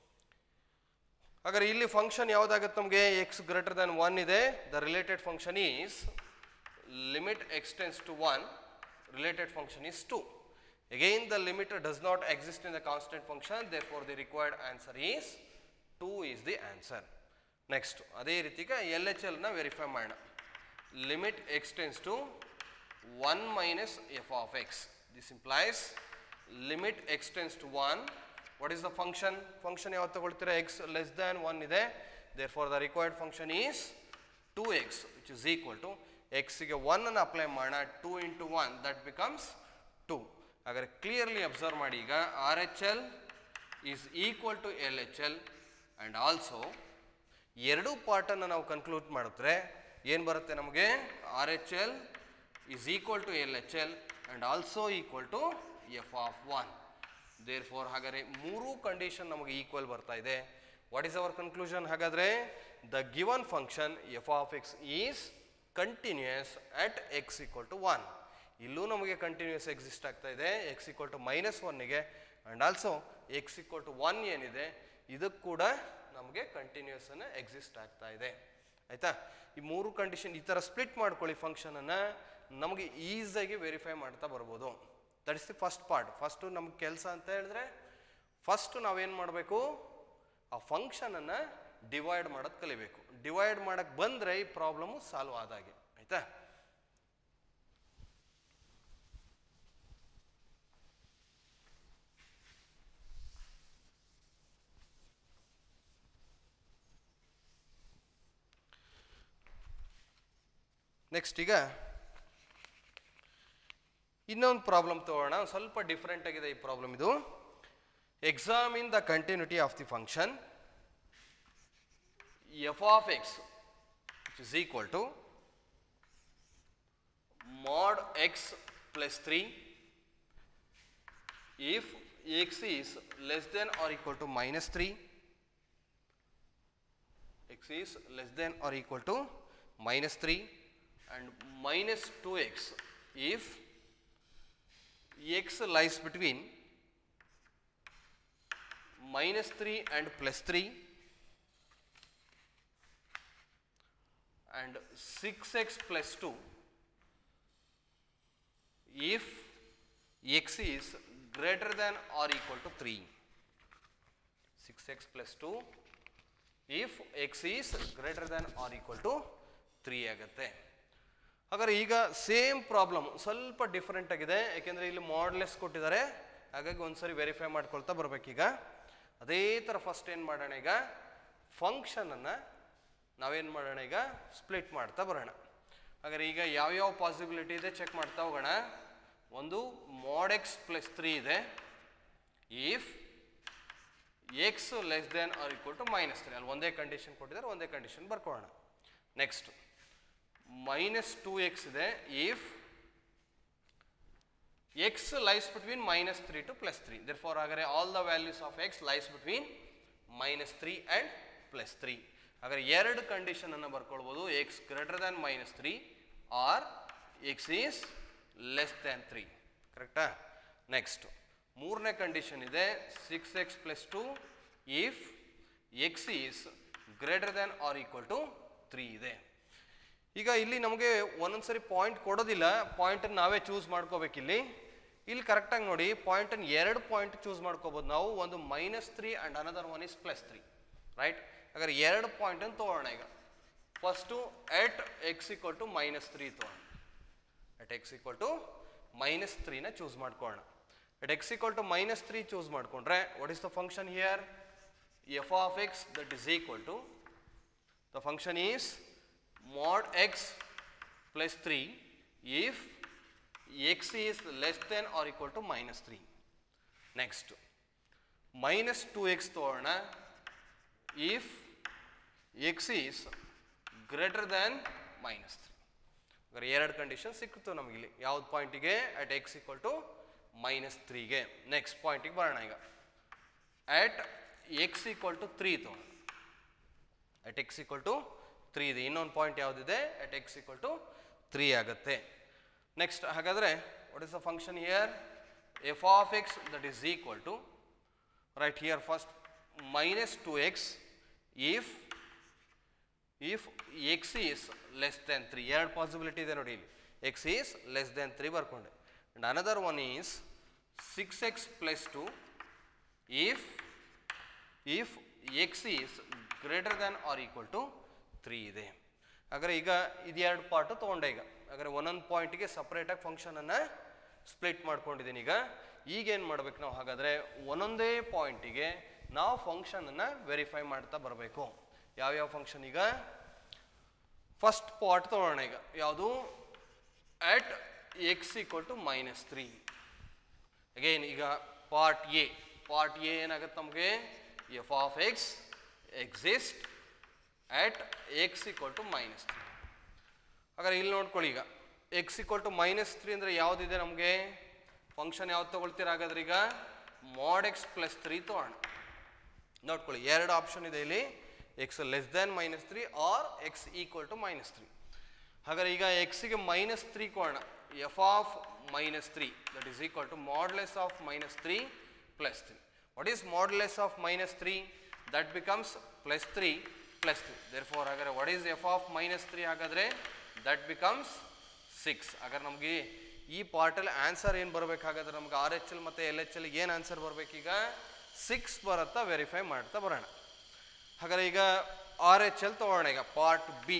Speaker 1: ಹಾಗಾದ್ರೆ ಇಲ್ಲಿ ಫಂಕ್ಷನ್ ಯಾವುದಾಗುತ್ತೆ ನಮಗೆ ಎಕ್ಸ್ ಗ್ರೇಟರ್ ದನ್ ಒನ್ ಇದೆ the related function is limit x tends to one related function is two again the limit does not exist in the constant function therefore the required answer is two is the answer next ಅದೇ ರೀತಿ ಈಗ L H ಎಲ್ನ verify ಮಾಡೋಣ limit x tends to one minus f of x this implies limit x tends to one what is the function function ಯಾವತ್ತು ತಗೊಳ್ತೀರಾ x less than one ಇದೆ therefore the required function is two x which is equal to ಎಕ್ಸ್ಗೆ one ಅನ್ನು apply ಮಾಡೋಣ two into one that becomes two ಹಾಗಾದ್ರೆ clearly observe ಮಾಡಿ ಈಗ R H L is equal to L H L and also ಎರಡೂ ಪಾರ್ಟನ್ನು ನಾವು conclude ಮಾಡಿದ್ರೆ ಏನು ಬರುತ್ತೆ ನಮಗೆ R H L is equal to L H L and also equal to f of one therefore ಹಾಗಾದರೆ ಮೂರೂ ಕಂಡೀಷನ್ ನಮಗೆ ಈಕ್ವಲ್ ಬರ್ತಾ ಇದೆ ವಾಟ್ ಈಸ್ ಅವರ್ ಕನ್ಕ್ಲೂಷನ್ ಹಾಗಾದರೆ the given function f of x is continuous at x equal to one ಇಲ್ಲೂ ನಮಗೆ continuous exist ಆಗ್ತಾ ಇದೆ ಎಕ್ಸ್ ಈಕ್ವಲ್ ಟು ಮೈನಸ್ ಒನ್ನಿಗೆ and also X equal to one ಏನಿದೆ ಇದಕ್ಕೆ ಕೂಡ ನಮಗೆ ಕಂಟಿನ್ಯೂಸ್ ಅನ್ನು ಎಕ್ಸಿಸ್ಟ್ ಆಗ್ತಾ ಇದೆ ಆಯಿತಾ ಈ ಮೂರು ಕಂಡೀಷನ್ ಈ ಥರ ಸ್ಪ್ಲಿಟ್ ಮಾಡ್ಕೊಳ್ಳಿ ಫಂಕ್ಷನನ್ನು ನಮಗೆ ಈಸಿಯಾಗಿ ವೆರಿಫೈ ಮಾಡ್ತಾ ಬರ್ಬೋದು that is the first part first ನಮ್ಗೆ ಕೆಲಸ ಅಂತ ಹೇಳಿದ್ರೆ ಫಸ್ಟ್ ನಾವೇನು ಮಾಡಬೇಕು ಆ ಫಂಕ್ಷನನ್ನು ಡಿವೈಡ್ ಮಾಡೋದು ಕಲಿಬೇಕು ಡಿವೈಡ್ ಮಾಡಕ್ಕೆ ಬಂದರೆ ಈ ಪ್ರಾಬ್ಲಮ್ಮು ಸಾಲ್ವ್ ಆದಾಗೆ ಆಯಿತಾ ನೆಕ್ಸ್ಟ್ ಈಗ ಇನ್ನೊಂದು ಪ್ರಾಬ್ಲಮ್ ತಗೋಣ ಒಂದ್ ಸ್ವಲ್ಪ ಡಿಫ್ರೆಂಟ್ ಆಗಿದೆ ಈ ಪ್ರಾಬ್ಲಮ್ ಇದು examine the continuity of the function f of x which is equal to mod x plus 3 if x is less than or equal to minus 3 x is less than or equal to minus 3 and minus 2x if x lies between minus 3 and plus 3 and 6x plus 2 if x is greater than or equal to 3 6x plus 2 if x is greater than or equal to 3 ಆಗುತ್ತೆ ಹಾಗಾದ್ರೆ ಈಗ same problem ಸ್ವಲ್ಪ different ಆಗಿದೆ ಯಾಕೆಂದರೆ ಇಲ್ಲಿ ಮಾಡ್ಲೆಸ್ ಕೊಟ್ಟಿದ್ದಾರೆ ಹಾಗಾಗಿ ಒಂದ್ಸರಿ ವೆರಿಫೈ ಮಾಡ್ಕೊಳ್ತಾ ಬರ್ಬೇಕೀಗ ಅದೇ ಥರ ಫಸ್ಟ್ ಏನು ಮಾಡೋಣ ಈಗ ಫಂಕ್ಷನನ್ನು ನಾವೇನು ಮಾಡೋಣ ಈಗ ಸ್ಪ್ಲಿಟ್ ಮಾಡ್ತಾ ಬರೋಣ ಹಾಗಾದ್ರೆ ಈಗ ಯಾವ್ಯಾವ ಪಾಸಿಬಿಲಿಟಿ ಇದೆ ಚೆಕ್ ಮಾಡ್ತಾ ಹೋಗೋಣ ಒಂದು ಮಾಡ್ ಎಕ್ಸ್ ಪ್ಲಸ್ ತ್ರೀ ಇದೆ if x less than or equal to minus three ಅಲ್ಲಿ ಒಂದೇ ಕಂಡೀಷನ್ ಕೊಟ್ಟಿದ್ದಾರೆ ಒಂದೇ ಕಂಡೀಷನ್ ಬರ್ಕೊಳ್ಳೋಣ ನೆಕ್ಸ್ಟ್ ಮೈನಸ್ ಟೂ ಎಕ್ಸ್ ಇದೆ if x lies between minus three to plus three therefore ಹಾಗಾದ್ರೆ all the values of x lies between minus three and plus three ಹಾಗಾದ್ರೆ ಎರಡು condition ಅನ್ನು ಬರ್ಕೊಳ್ಬೋದು x greater than minus three or x is less than three ಕರೆಕ್ಟಾ next ಮೂರನೇ condition ಇದೆ six x plus two if x is greater than or equal to three ಇದೆ ಈಗ ಇಲ್ಲಿ ನಮಗೆ ಒಂದೊಂದ್ಸರಿ ಪಾಯಿಂಟ್ ಕೊಡೋದಿಲ್ಲ ಪಾಯಿಂಟನ್ನು ನಾವೇ ಚೂಸ್ ಮಾಡ್ಕೋಬೇಕಿಲ್ಲಿ ಇಲ್ಲಿ ಕರೆಕ್ಟಾಗಿ ನೋಡಿ ಪಾಯಿಂಟನ್ನು ಎರಡು ಪಾಯಿಂಟ್ ಚೂಸ್ ಮಾಡ್ಕೋಬೋದು ನಾವು ಒಂದು minus three and another one is plus three right ಹಾಗಾದ್ರೆ ಎರಡು ಪಾಯಿಂಟನ್ನು ತೊಗೊಳ್ಳೋಣ ಈಗ first at x equal to minus three ತೊಗೊಳ್ಳೋಣ at x equal to minus ತ್ರೀನ ಚೂಸ್ ಮಾಡ್ಕೊಳ್ಳೋಣ at x equal to minus three choose ಮಾಡಿಕೊಂಡ್ರೆ what is the function here f of x that is equal to the function is mod x plus 3 if x is less than or equal to minus 3. Next, minus 2x ತೋಣ if x is greater than minus 3. ಹಾಗಾದ್ರೆ ಎರಡು condition ಸಿಕ್ಕಿತು ನಮಗಿಲ್ಲಿ ಯಾವ್ದು ಪಾಯಿಂಟಿಗೆ at x equal to minus ತ್ರೀಗೆ next ಪಾಯಿಂಟಿಗೆ ಬರೋಣ ಈಗ at x equal to three ತಗೋಣ at x equal to three ಇದೆ ಇನ್ನೊಂದು ಪಾಯಿಂಟ್ ಯಾವುದಿದೆ at x equal to three ಆಗುತ್ತೆ ನೆಕ್ಸ್ಟ್ ಹಾಗಾದರೆ what is the function here f of x that is equal to right here first minus two x if if x is less than three ಎರಡು possibility ಇದೆ ನೋಡಿ ಇಲ್ಲಿ x is less than three ಬರ್ಕೊಂಡೆ and another one is six x plus two if if x is greater than or equal to three ಇದೆ ಹಾಗಾದ್ರೆ ಈಗ ಇದೆರಡು part ತೊಗೊಂಡೆ ಈಗ ಹಾಗಾದ್ರೆ ಒಂದೊಂದು ಪಾಯಿಂಟಿಗೆ ಸಪ್ರೇಟಾಗಿ ಫಂಕ್ಷನನ್ನು ಸ್ಪ್ಲಿಟ್ ಮಾಡ್ಕೊಂಡಿದ್ದೀನಿ ಈಗ ಈಗೇನು ಮಾಡ್ಬೇಕು ನಾವು ಹಾಗಾದರೆ ಒಂದೊಂದೇ ಪಾಯಿಂಟಿಗೆ ನಾವು ಫಂಕ್ಷನನ್ನು ವೆರಿಫೈ ಮಾಡ್ತಾ ಬರಬೇಕು ಯಾವ್ಯಾವ ಫಂಕ್ಷನ್ ಈಗ ಫಸ್ಟ್ ಪಾರ್ಟ್ ತೊಗೊಳ್ಳೋಣ ಈಗ ಯಾವುದು at x equal to minus three again ಈಗ ಪಾರ್ಟ್ ಎ ಪಾರ್ಟ್ ಎ ಏನಾಗುತ್ತೆ ನಮಗೆ f of x exist at x equal to minus three ಹಾಗಾದ್ರೆ ಇಲ್ಲಿ ನೋಡ್ಕೊಳ್ಳಿ ಈಗ x equal to minus three ಅಂದರೆ ಯಾವುದಿದೆ ನಮಗೆ ಫಂಕ್ಷನ್ ಯಾವ್ದು ತೊಗೊಳ್ತೀರ ಹಾಗಾದ್ರೆ ಈಗ ಮಾಡ್ ಎಕ್ಸ್ ಪ್ಲಸ್ ತ್ರೀ ತೊಗೊಳ್ಳೋಣ ನೋಡ್ಕೊಳ್ಳಿ ಎರಡು ಆಪ್ಷನ್ ಇದೆ ಇಲ್ಲಿ x less than minus three or x equal to minus three ಹಾಗಾದ್ರೆ ಈಗ ಎಕ್ಸಿಗೆ ಮೈನಸ್ ತ್ರೀ ಕೊಡೋಣ f of minus three that is equal to modulus of minus three plus three what is modulus of minus three that becomes plus three plus three therefore ಹಾಗಾದ್ರೆ what is f of minus three ಹಾಗಾದ್ರೆ that becomes six ಹಾಗಾದ್ರೆ ನಮಗೆ ಈ ಪಾರ್ಟಲ್ಲಿ answer ಏನು ಬರಬೇಕಾಗಾದ್ರೆ ನಮ್ಗೆ R H L ಮತ್ತು ಎಲ್ ಎಚ್ ಎಲ್ ಏನು ಆನ್ಸರ್ ಬರಬೇಕೀಗ ಸಿಕ್ಸ್ ಬರುತ್ತಾ ವೆರಿಫೈ ಮಾಡ್ತಾ ಬರೋಣ ಹಾಗಾದ್ರೆ ಈಗ ಆರ್ ಎಚ್ ಎಲ್ ತೊಗೊಳ್ಳೋಣ ಈಗ part B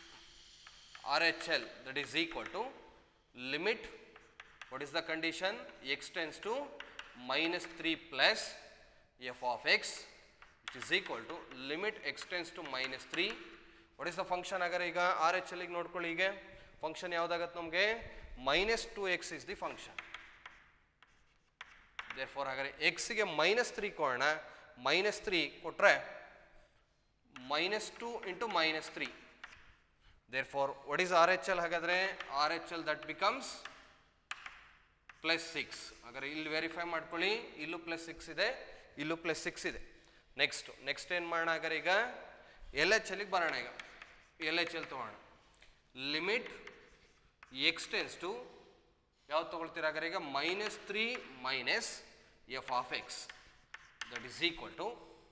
Speaker 1: R H L that is equal to limit what is the condition x tends to minus 3 plus f of x which is equal to limit x tends to minus 3 what is the function ಹಾಗಾದ್ರೆ ಈಗ R H ಎಲ್ಲಿಗೆ ನೋಡ್ಕೊಳ್ಳಿ ಈಗ function ಯಾವುದಾಗತ್ತೆ ನಮಗೆ minus two x is the function therefore ಹಾಗಾದ್ರೆ ಎಕ್ಸ್ಗೆ minus three ಕೊಡೋಣ ಮೈನಸ್ ತ್ರೀ ಕೊಟ್ಟರೆ minus two into minus three therefore what is R H L ಹಾಗಾದರೆ R H L that becomes plus six ಹಾಗಾದ್ರೆ ಇಲ್ಲಿ verify ಮಾಡ್ಕೊಳ್ಳಿ ಇಲ್ಲೂ plus six ಇದೆ ಇಲ್ಲೂ ಪ್ಲಸ್ ಸಿಕ್ಸ್ ಇದೆ ನೆಕ್ಸ್ಟ್ ನೆಕ್ಸ್ಟ್ ಏನು ಮಾಡೋಣ ಹಾಗಾದ್ರೆ ಈಗ ಎಲ್ ಎಚ್ ಎಲ್ಲಿಗೆ ಬರೋಣ ಈಗ ಎಲ್ ಎಚ್ ಎಲ್ ತೊಗೋಣ ಲಿಮಿಟ್ ಎಕ್ಸ್ಟೆನ್ಸ್ ಟು ಯಾವ್ದು ತೊಗೊಳ್ತೀರ ಹಾಗಾದ್ರೆ ಈಗ minus three minus f of x that is equal to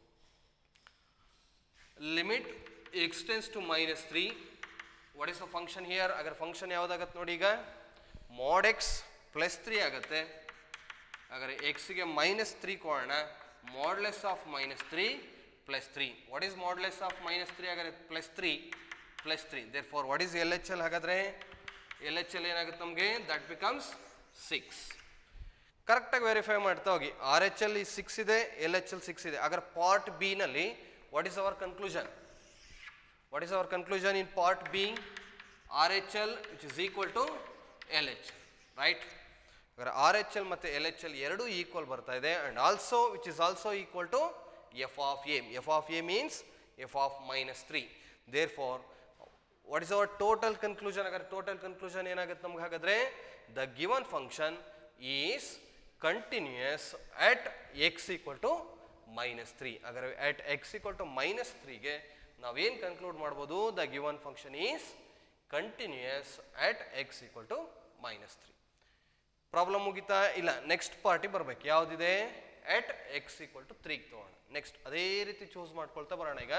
Speaker 1: limit x tends to minus three what is the function here ಅಗರ್ ಫಂಕ್ಷನ್ ಯಾವುದಾಗತ್ತೆ ನೋಡಿ ಈಗ ಮಾಡ್ ಎಕ್ಸ್ ಪ್ಲಸ್ ತ್ರೀ ಆಗುತ್ತೆ ಹಾಗಾದ್ರೆ ಎಕ್ಸ್ಗೆ ಮೈನಸ್ ತ್ರೀ ಕೊಡೋಣ modulus of minus three plus three what is modulus of minus three ಹಾಗಾದ್ರೆ plus three plus three therefore what is L H L ಹಾಗಾದ್ರೆ ಎಲ್ ಎಚ್ ಎಲ್ ಏನಾಗುತ್ತೆ ನಮಗೆ that becomes six ಕರೆಕ್ಟಾಗಿ verify ಮಾಡ್ತಾ ಹೋಗಿ R H L six ಇದೆ L H L six ಇದೆ ಹಾಗಾದ್ರೆ ಪಾರ್ಟ್ ಬಿ ನಲ್ಲಿ what is our conclusion what is our conclusion in part B RHL which is equal to LHL right ಹಾಗಾದ್ರೆ R H L ಮತ್ತು L H L ಎರಡೂ equal ಬರ್ತಾ ಇದೆ and also which is also equal to f of A f of A means f of minus three therefore what is our total conclusion ಹಾಗಾದ್ರೆ total conclusion ಏನಾಗುತ್ತೆ ನಮ್ಗೆ ಹಾಗಾದ್ರೆ the given function is continuous at x equal to minus three ಹಾಗಾದ್ರೆ at x equal to minus ತ್ರೀಗೆ ನಾವೇನು conclude ಮಾಡ್ಬೋದು the given function is continuous at x equal to minus three problem ಮುಗಿತಾ ಇಲ್ಲ next ಪಾರ್ಟಿ ಬರ್ಬೇಕು ಯಾವುದಿದೆ ಎಟ್ ಎಕ್ಸ್ ಈಕ್ವಲ್ ಟು ತ್ರೀಗೆ ತೊಗೋಣ ನೆಕ್ಸ್ಟ್ ಅದೇ ರೀತಿ ಚೂಸ್ ಮಾಡ್ಕೊಳ್ತಾ ಬರೋಣ ಈಗ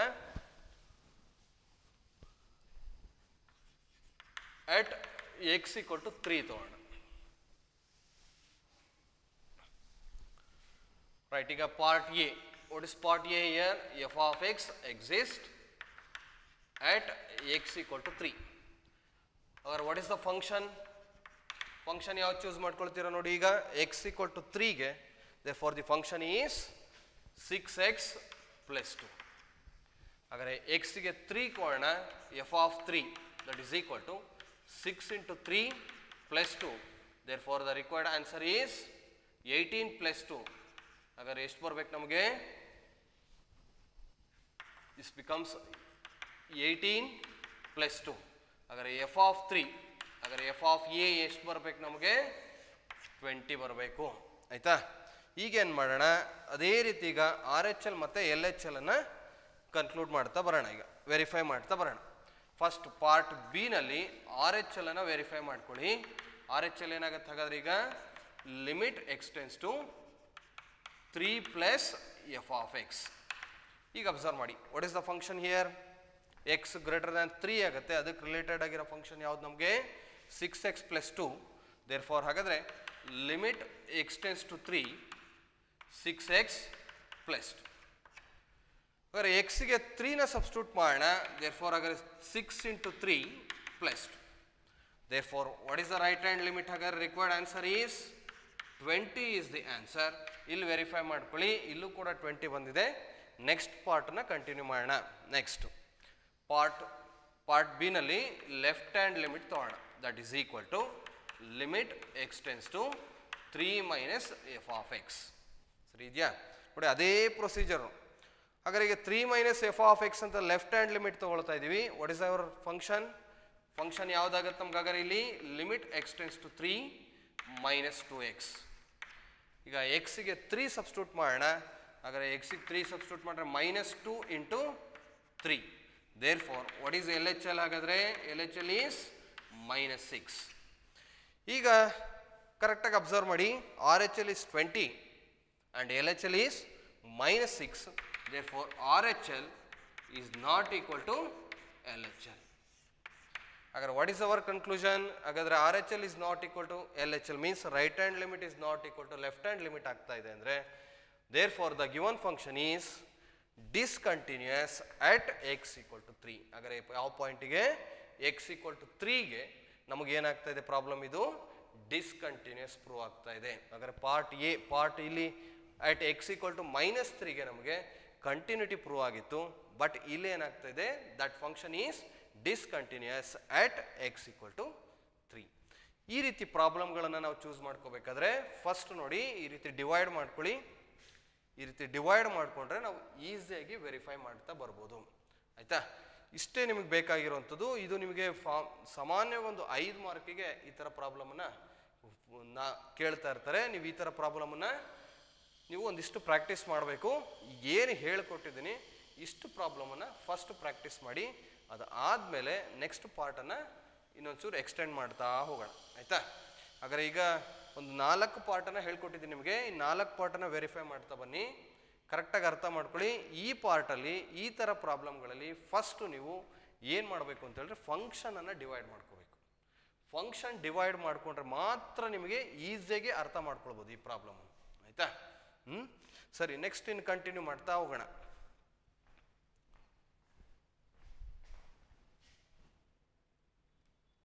Speaker 1: at x equal to 3 ತಗೋಣ ರೈಟ್ ಈಗ part A what is part A here f of x exist at x equal to 3 ಅಗರ್ what is the function function ಯಾವ್ದು ಚೂಸ್ ಮಾಡ್ಕೊಳ್ತೀರಾ ನೋಡಿ ಈಗ ಎಕ್ಸ್ ಈಕ್ವಲ್ ಟು ತ್ರೀಗೆ therefore the function is six x plus two ಹಾಗಾದರೆ ಎಕ್ಸ್ಗೆ three ಕೊಡೋಣ f of three that is equal to six into three plus two therefore the required answer is eighteen plus two ಹಾಗಾದ್ರೆ ಎಷ್ಟು ಬರ್ಬೇಕು ನಮಗೆ this becomes eighteen plus two ಹಾಗಾದ್ರೆ f of three ಹಾಗಾದ್ರೆ f of A ಎಷ್ಟು ಬರ್ಬೇಕು ನಮಗೆ twenty ಬರಬೇಕು ಆಯಿತಾ ಈಗೇನು ಮಾಡೋಣ ಅದೇ ರೀತಿ ಈಗ ಆರ್ ಎಚ್ ಎಲ್ ಮತ್ತು ಎಲ್ ಎಚ್ ಎಲ್ ಅನ್ನು ಕನ್ಕ್ಲೂಡ್ ಮಾಡ್ತಾ ಬರೋಣ ಈಗ ವೆರಿಫೈ ಮಾಡ್ತಾ ಬರೋಣ ಫಸ್ಟ್ ಪಾರ್ಟ್ ಬಿನಲ್ಲಿ ಆರ್ ಎಚ್ ಎಲ್ ಅನ್ನು ವೆರಿಫೈ ಮಾಡ್ಕೊಳ್ಳಿ ಆರ್ ಎಚ್ ಎಲ್ ಏನಾಗುತ್ತೆ ಹಾಗಾದ್ರೆ ಈಗ limit x tends to three plus f of x ಈಗ ಅಬ್ಸರ್ವ್ ಮಾಡಿ what is the function here x greater than three ಆಗುತ್ತೆ ಅದಕ್ಕೆ ರಿಲೇಟೆಡ್ ಆಗಿರೋ ಫಂಕ್ಷನ್ ಯಾವ್ದು ನಮಗೆ six x plus two therefore ಹಾಗಾದರೆ limit x tends to three six x plus two ಹಾಗಾದ್ರೆ ಎಕ್ಸ್ಗೆ ತ್ರೀನ ಸಬ್ಸ್ಟಿಟ್ಯೂಟ್ ಮಾಡೋಣ ದೇರ್ ಫಾರ್ ಹಾಗಾದ್ರೆ six into three plus two therefore what is the right hand limit ಹಾಗಾದ್ರೆ required answer is twenty is the answer ಇಲ್ಲಿ verify ಮಾಡ್ಕೊಳ್ಳಿ ಇಲ್ಲೂ ಕೂಡ ಟ್ವೆಂಟಿ ಬಂದಿದೆ ನೆಕ್ಸ್ಟ್ ಪಾರ್ಟ್ನ ಕಂಟಿನ್ಯೂ ಮಾಡೋಣ ನೆಕ್ಸ್ಟ್ ಪಾರ್ಟ್ ಪಾರ್ಟ್ ಬಿನಲ್ಲಿ ಲೆಫ್ಟ್ ಹ್ಯಾಂಡ್ ಲಿಮಿಟ್ ತಗೋಣ that is equal to limit x tends to three minus f of x ಸರಿ ಇದೆಯಾ ನೋಡಿ ಅದೇ ಪ್ರೊಸೀಜರು ಹಾಗಾದ್ರೆ ಈಗ three minus f of x ಅಂತ ಲೆಫ್ಟ್ ಹ್ಯಾಂಡ್ ಲಿಮಿಟ್ ತಗೊಳ್ತಾ ಇದ್ದೀವಿ what is our function function ಯಾವುದಾಗತ್ತೆ ನಮ್ಗೆ ಹಾಗಾದ್ರೆ ಇಲ್ಲಿ limit x tends to three minus two x ಈಗ ಎಕ್ಸ್ಗೆ ತ್ರೀ ಸಬ್ಸ್ಟಿಟ್ಯೂಟ್ ಮಾಡೋಣ ಹಾಗಾದ್ರೆ ಎಕ್ಸಿಗೆ ತ್ರೀ ಸಬ್ಸ್ಟಿಟ್ಯೂಟ್ ಮಾಡಿದ್ರೆ minus two into three therefore what is L H L ಹಾಗಾದ್ರೆ L H L is minus six ಈಗ ಕರೆಕ್ಟಾಗಿ ಅಬ್ಸರ್ವ್ ಮಾಡಿ R H L is twenty and L H L is minus six therefore R H L is not equal to L H L ಹಾಗಾದ್ರೆ what is our conclusion ಹಾಗಾದ್ರೆ R H L is not equal to L H L means right hand limit is not equal to left hand limit ಆಗ್ತಾ ಇದೆ ಅಂದರೆ therefore the given function is discontinuous at x equal to three ಹಾಗಾದ್ರೆ ಯಾವ ಪಾಯಿಂಟಿಗೆ x equal to ತ್ರೀಗೆ ನಮಗೆ ಏನಾಗ್ತಾ ಇದೆ ಪ್ರಾಬ್ಲಮ್ ಇದು ಡಿಸ್ಕಂಟಿನ್ಯೂಯಸ್ ಪ್ರೂವ್ ಆಗ್ತಾ ಇದೆ ಹಾಗಾದ್ರೆ ಪಾರ್ಟ್ ಎ ಪಾರ್ಟ್ ಇಲ್ಲಿ at x equal to minus ತ್ರೀಗೆ ನಮಗೆ ಕಂಟಿನ್ಯೂಟಿ ಪ್ರೂವ್ ಆಗಿತ್ತು ಬಟ್ ಇಲ್ಲಿ ಏನಾಗ್ತಾ ಇದೆ that function is discontinuous at x equal to three ಈ ರೀತಿ ಪ್ರಾಬ್ಲಮ್ಗಳನ್ನು ನಾವು ಚೂಸ್ ಮಾಡ್ಕೋಬೇಕಾದ್ರೆ ಫಸ್ಟ್ ನೋಡಿ ಈ ರೀತಿ ಡಿವೈಡ್ ಮಾಡ್ಕೊಳ್ಳಿ ಈ ರೀತಿ ಡಿವೈಡ್ ಮಾಡಿಕೊಂಡ್ರೆ ನಾವು ಈಸಿಯಾಗಿ ವೆರಿಫೈ ಮಾಡ್ತಾ ಬರ್ಬೋದು ಆಯಿತಾ ಇಷ್ಟೇ ನಿಮಗೆ ಬೇಕಾಗಿರುವಂಥದ್ದು ಇದು ನಿಮಗೆ ಫಾರ್ಮ್ ಸಾಮಾನ್ಯ ಒಂದು ಐದು ಮಾರ್ಕಿಗೆ ಈ ಥರ ಪ್ರಾಬ್ಲಮನ್ನು ನಾ ಕೇಳ್ತಾ ಇರ್ತಾರೆ ನೀವು ಈ ಥರ ಪ್ರಾಬ್ಲಮನ್ನು ನೀವು ಒಂದಿಷ್ಟು ಪ್ರಾಕ್ಟೀಸ್ ಮಾಡಬೇಕು ಏನು ಹೇಳ್ಕೊಟ್ಟಿದ್ದೀನಿ ಇಷ್ಟು ಪ್ರಾಬ್ಲಮನ್ನು ಫಸ್ಟ್ ಪ್ರಾಕ್ಟೀಸ್ ಮಾಡಿ ಅದಾದಮೇಲೆ ನೆಕ್ಸ್ಟ್ ಪಾರ್ಟನ್ನು ಇನ್ನೊಂಚೂರು ಎಕ್ಸ್ಟೆಂಡ್ ಮಾಡ್ತಾ ಹೋಗೋಣ ಆಯಿತಾ ಹಾಗಾದ್ರೆ ಈಗ ಒಂದು ನಾಲ್ಕು ಪಾರ್ಟನ್ನು ಹೇಳ್ಕೊಟ್ಟಿದ್ದೀನಿ ನಿಮಗೆ ಈ ನಾಲ್ಕು ಪಾರ್ಟನ್ನು ವೆರಿಫೈ ಮಾಡ್ತಾ ಬನ್ನಿ ಕರೆಕ್ಟಾಗಿ ಅರ್ಥ ಮಾಡ್ಕೊಳ್ಳಿ ಈ ಪಾರ್ಟಲ್ಲಿ ಈ ಥರ ಪ್ರಾಬ್ಲಮ್ಗಳಲ್ಲಿ ಫಸ್ಟು ನೀವು ಏನು ಮಾಡಬೇಕು ಅಂತ ಹೇಳಿದ್ರೆ ಫಂಕ್ಷನನ್ನು ಡಿವೈಡ್ ಮಾಡ್ಕೋಬೇಕು ಫಂಕ್ಷನ್ ಡಿವೈಡ್ ಮಾಡಿಕೊಂಡ್ರೆ ಮಾತ್ರ ನಿಮಗೆ ಈಸಿಯಾಗಿ ಅರ್ಥ ಮಾಡ್ಕೊಳ್ಬೋದು ಈ ಪ್ರಾಬ್ಲಮ್ ಆಯಿತಾ ಹ್ಞೂ ಸರಿ ನೆಕ್ಸ್ಟ್ ಇನ್ನು ಕಂಟಿನ್ಯೂ ಮಾಡ್ತಾ ಹೋಗೋಣ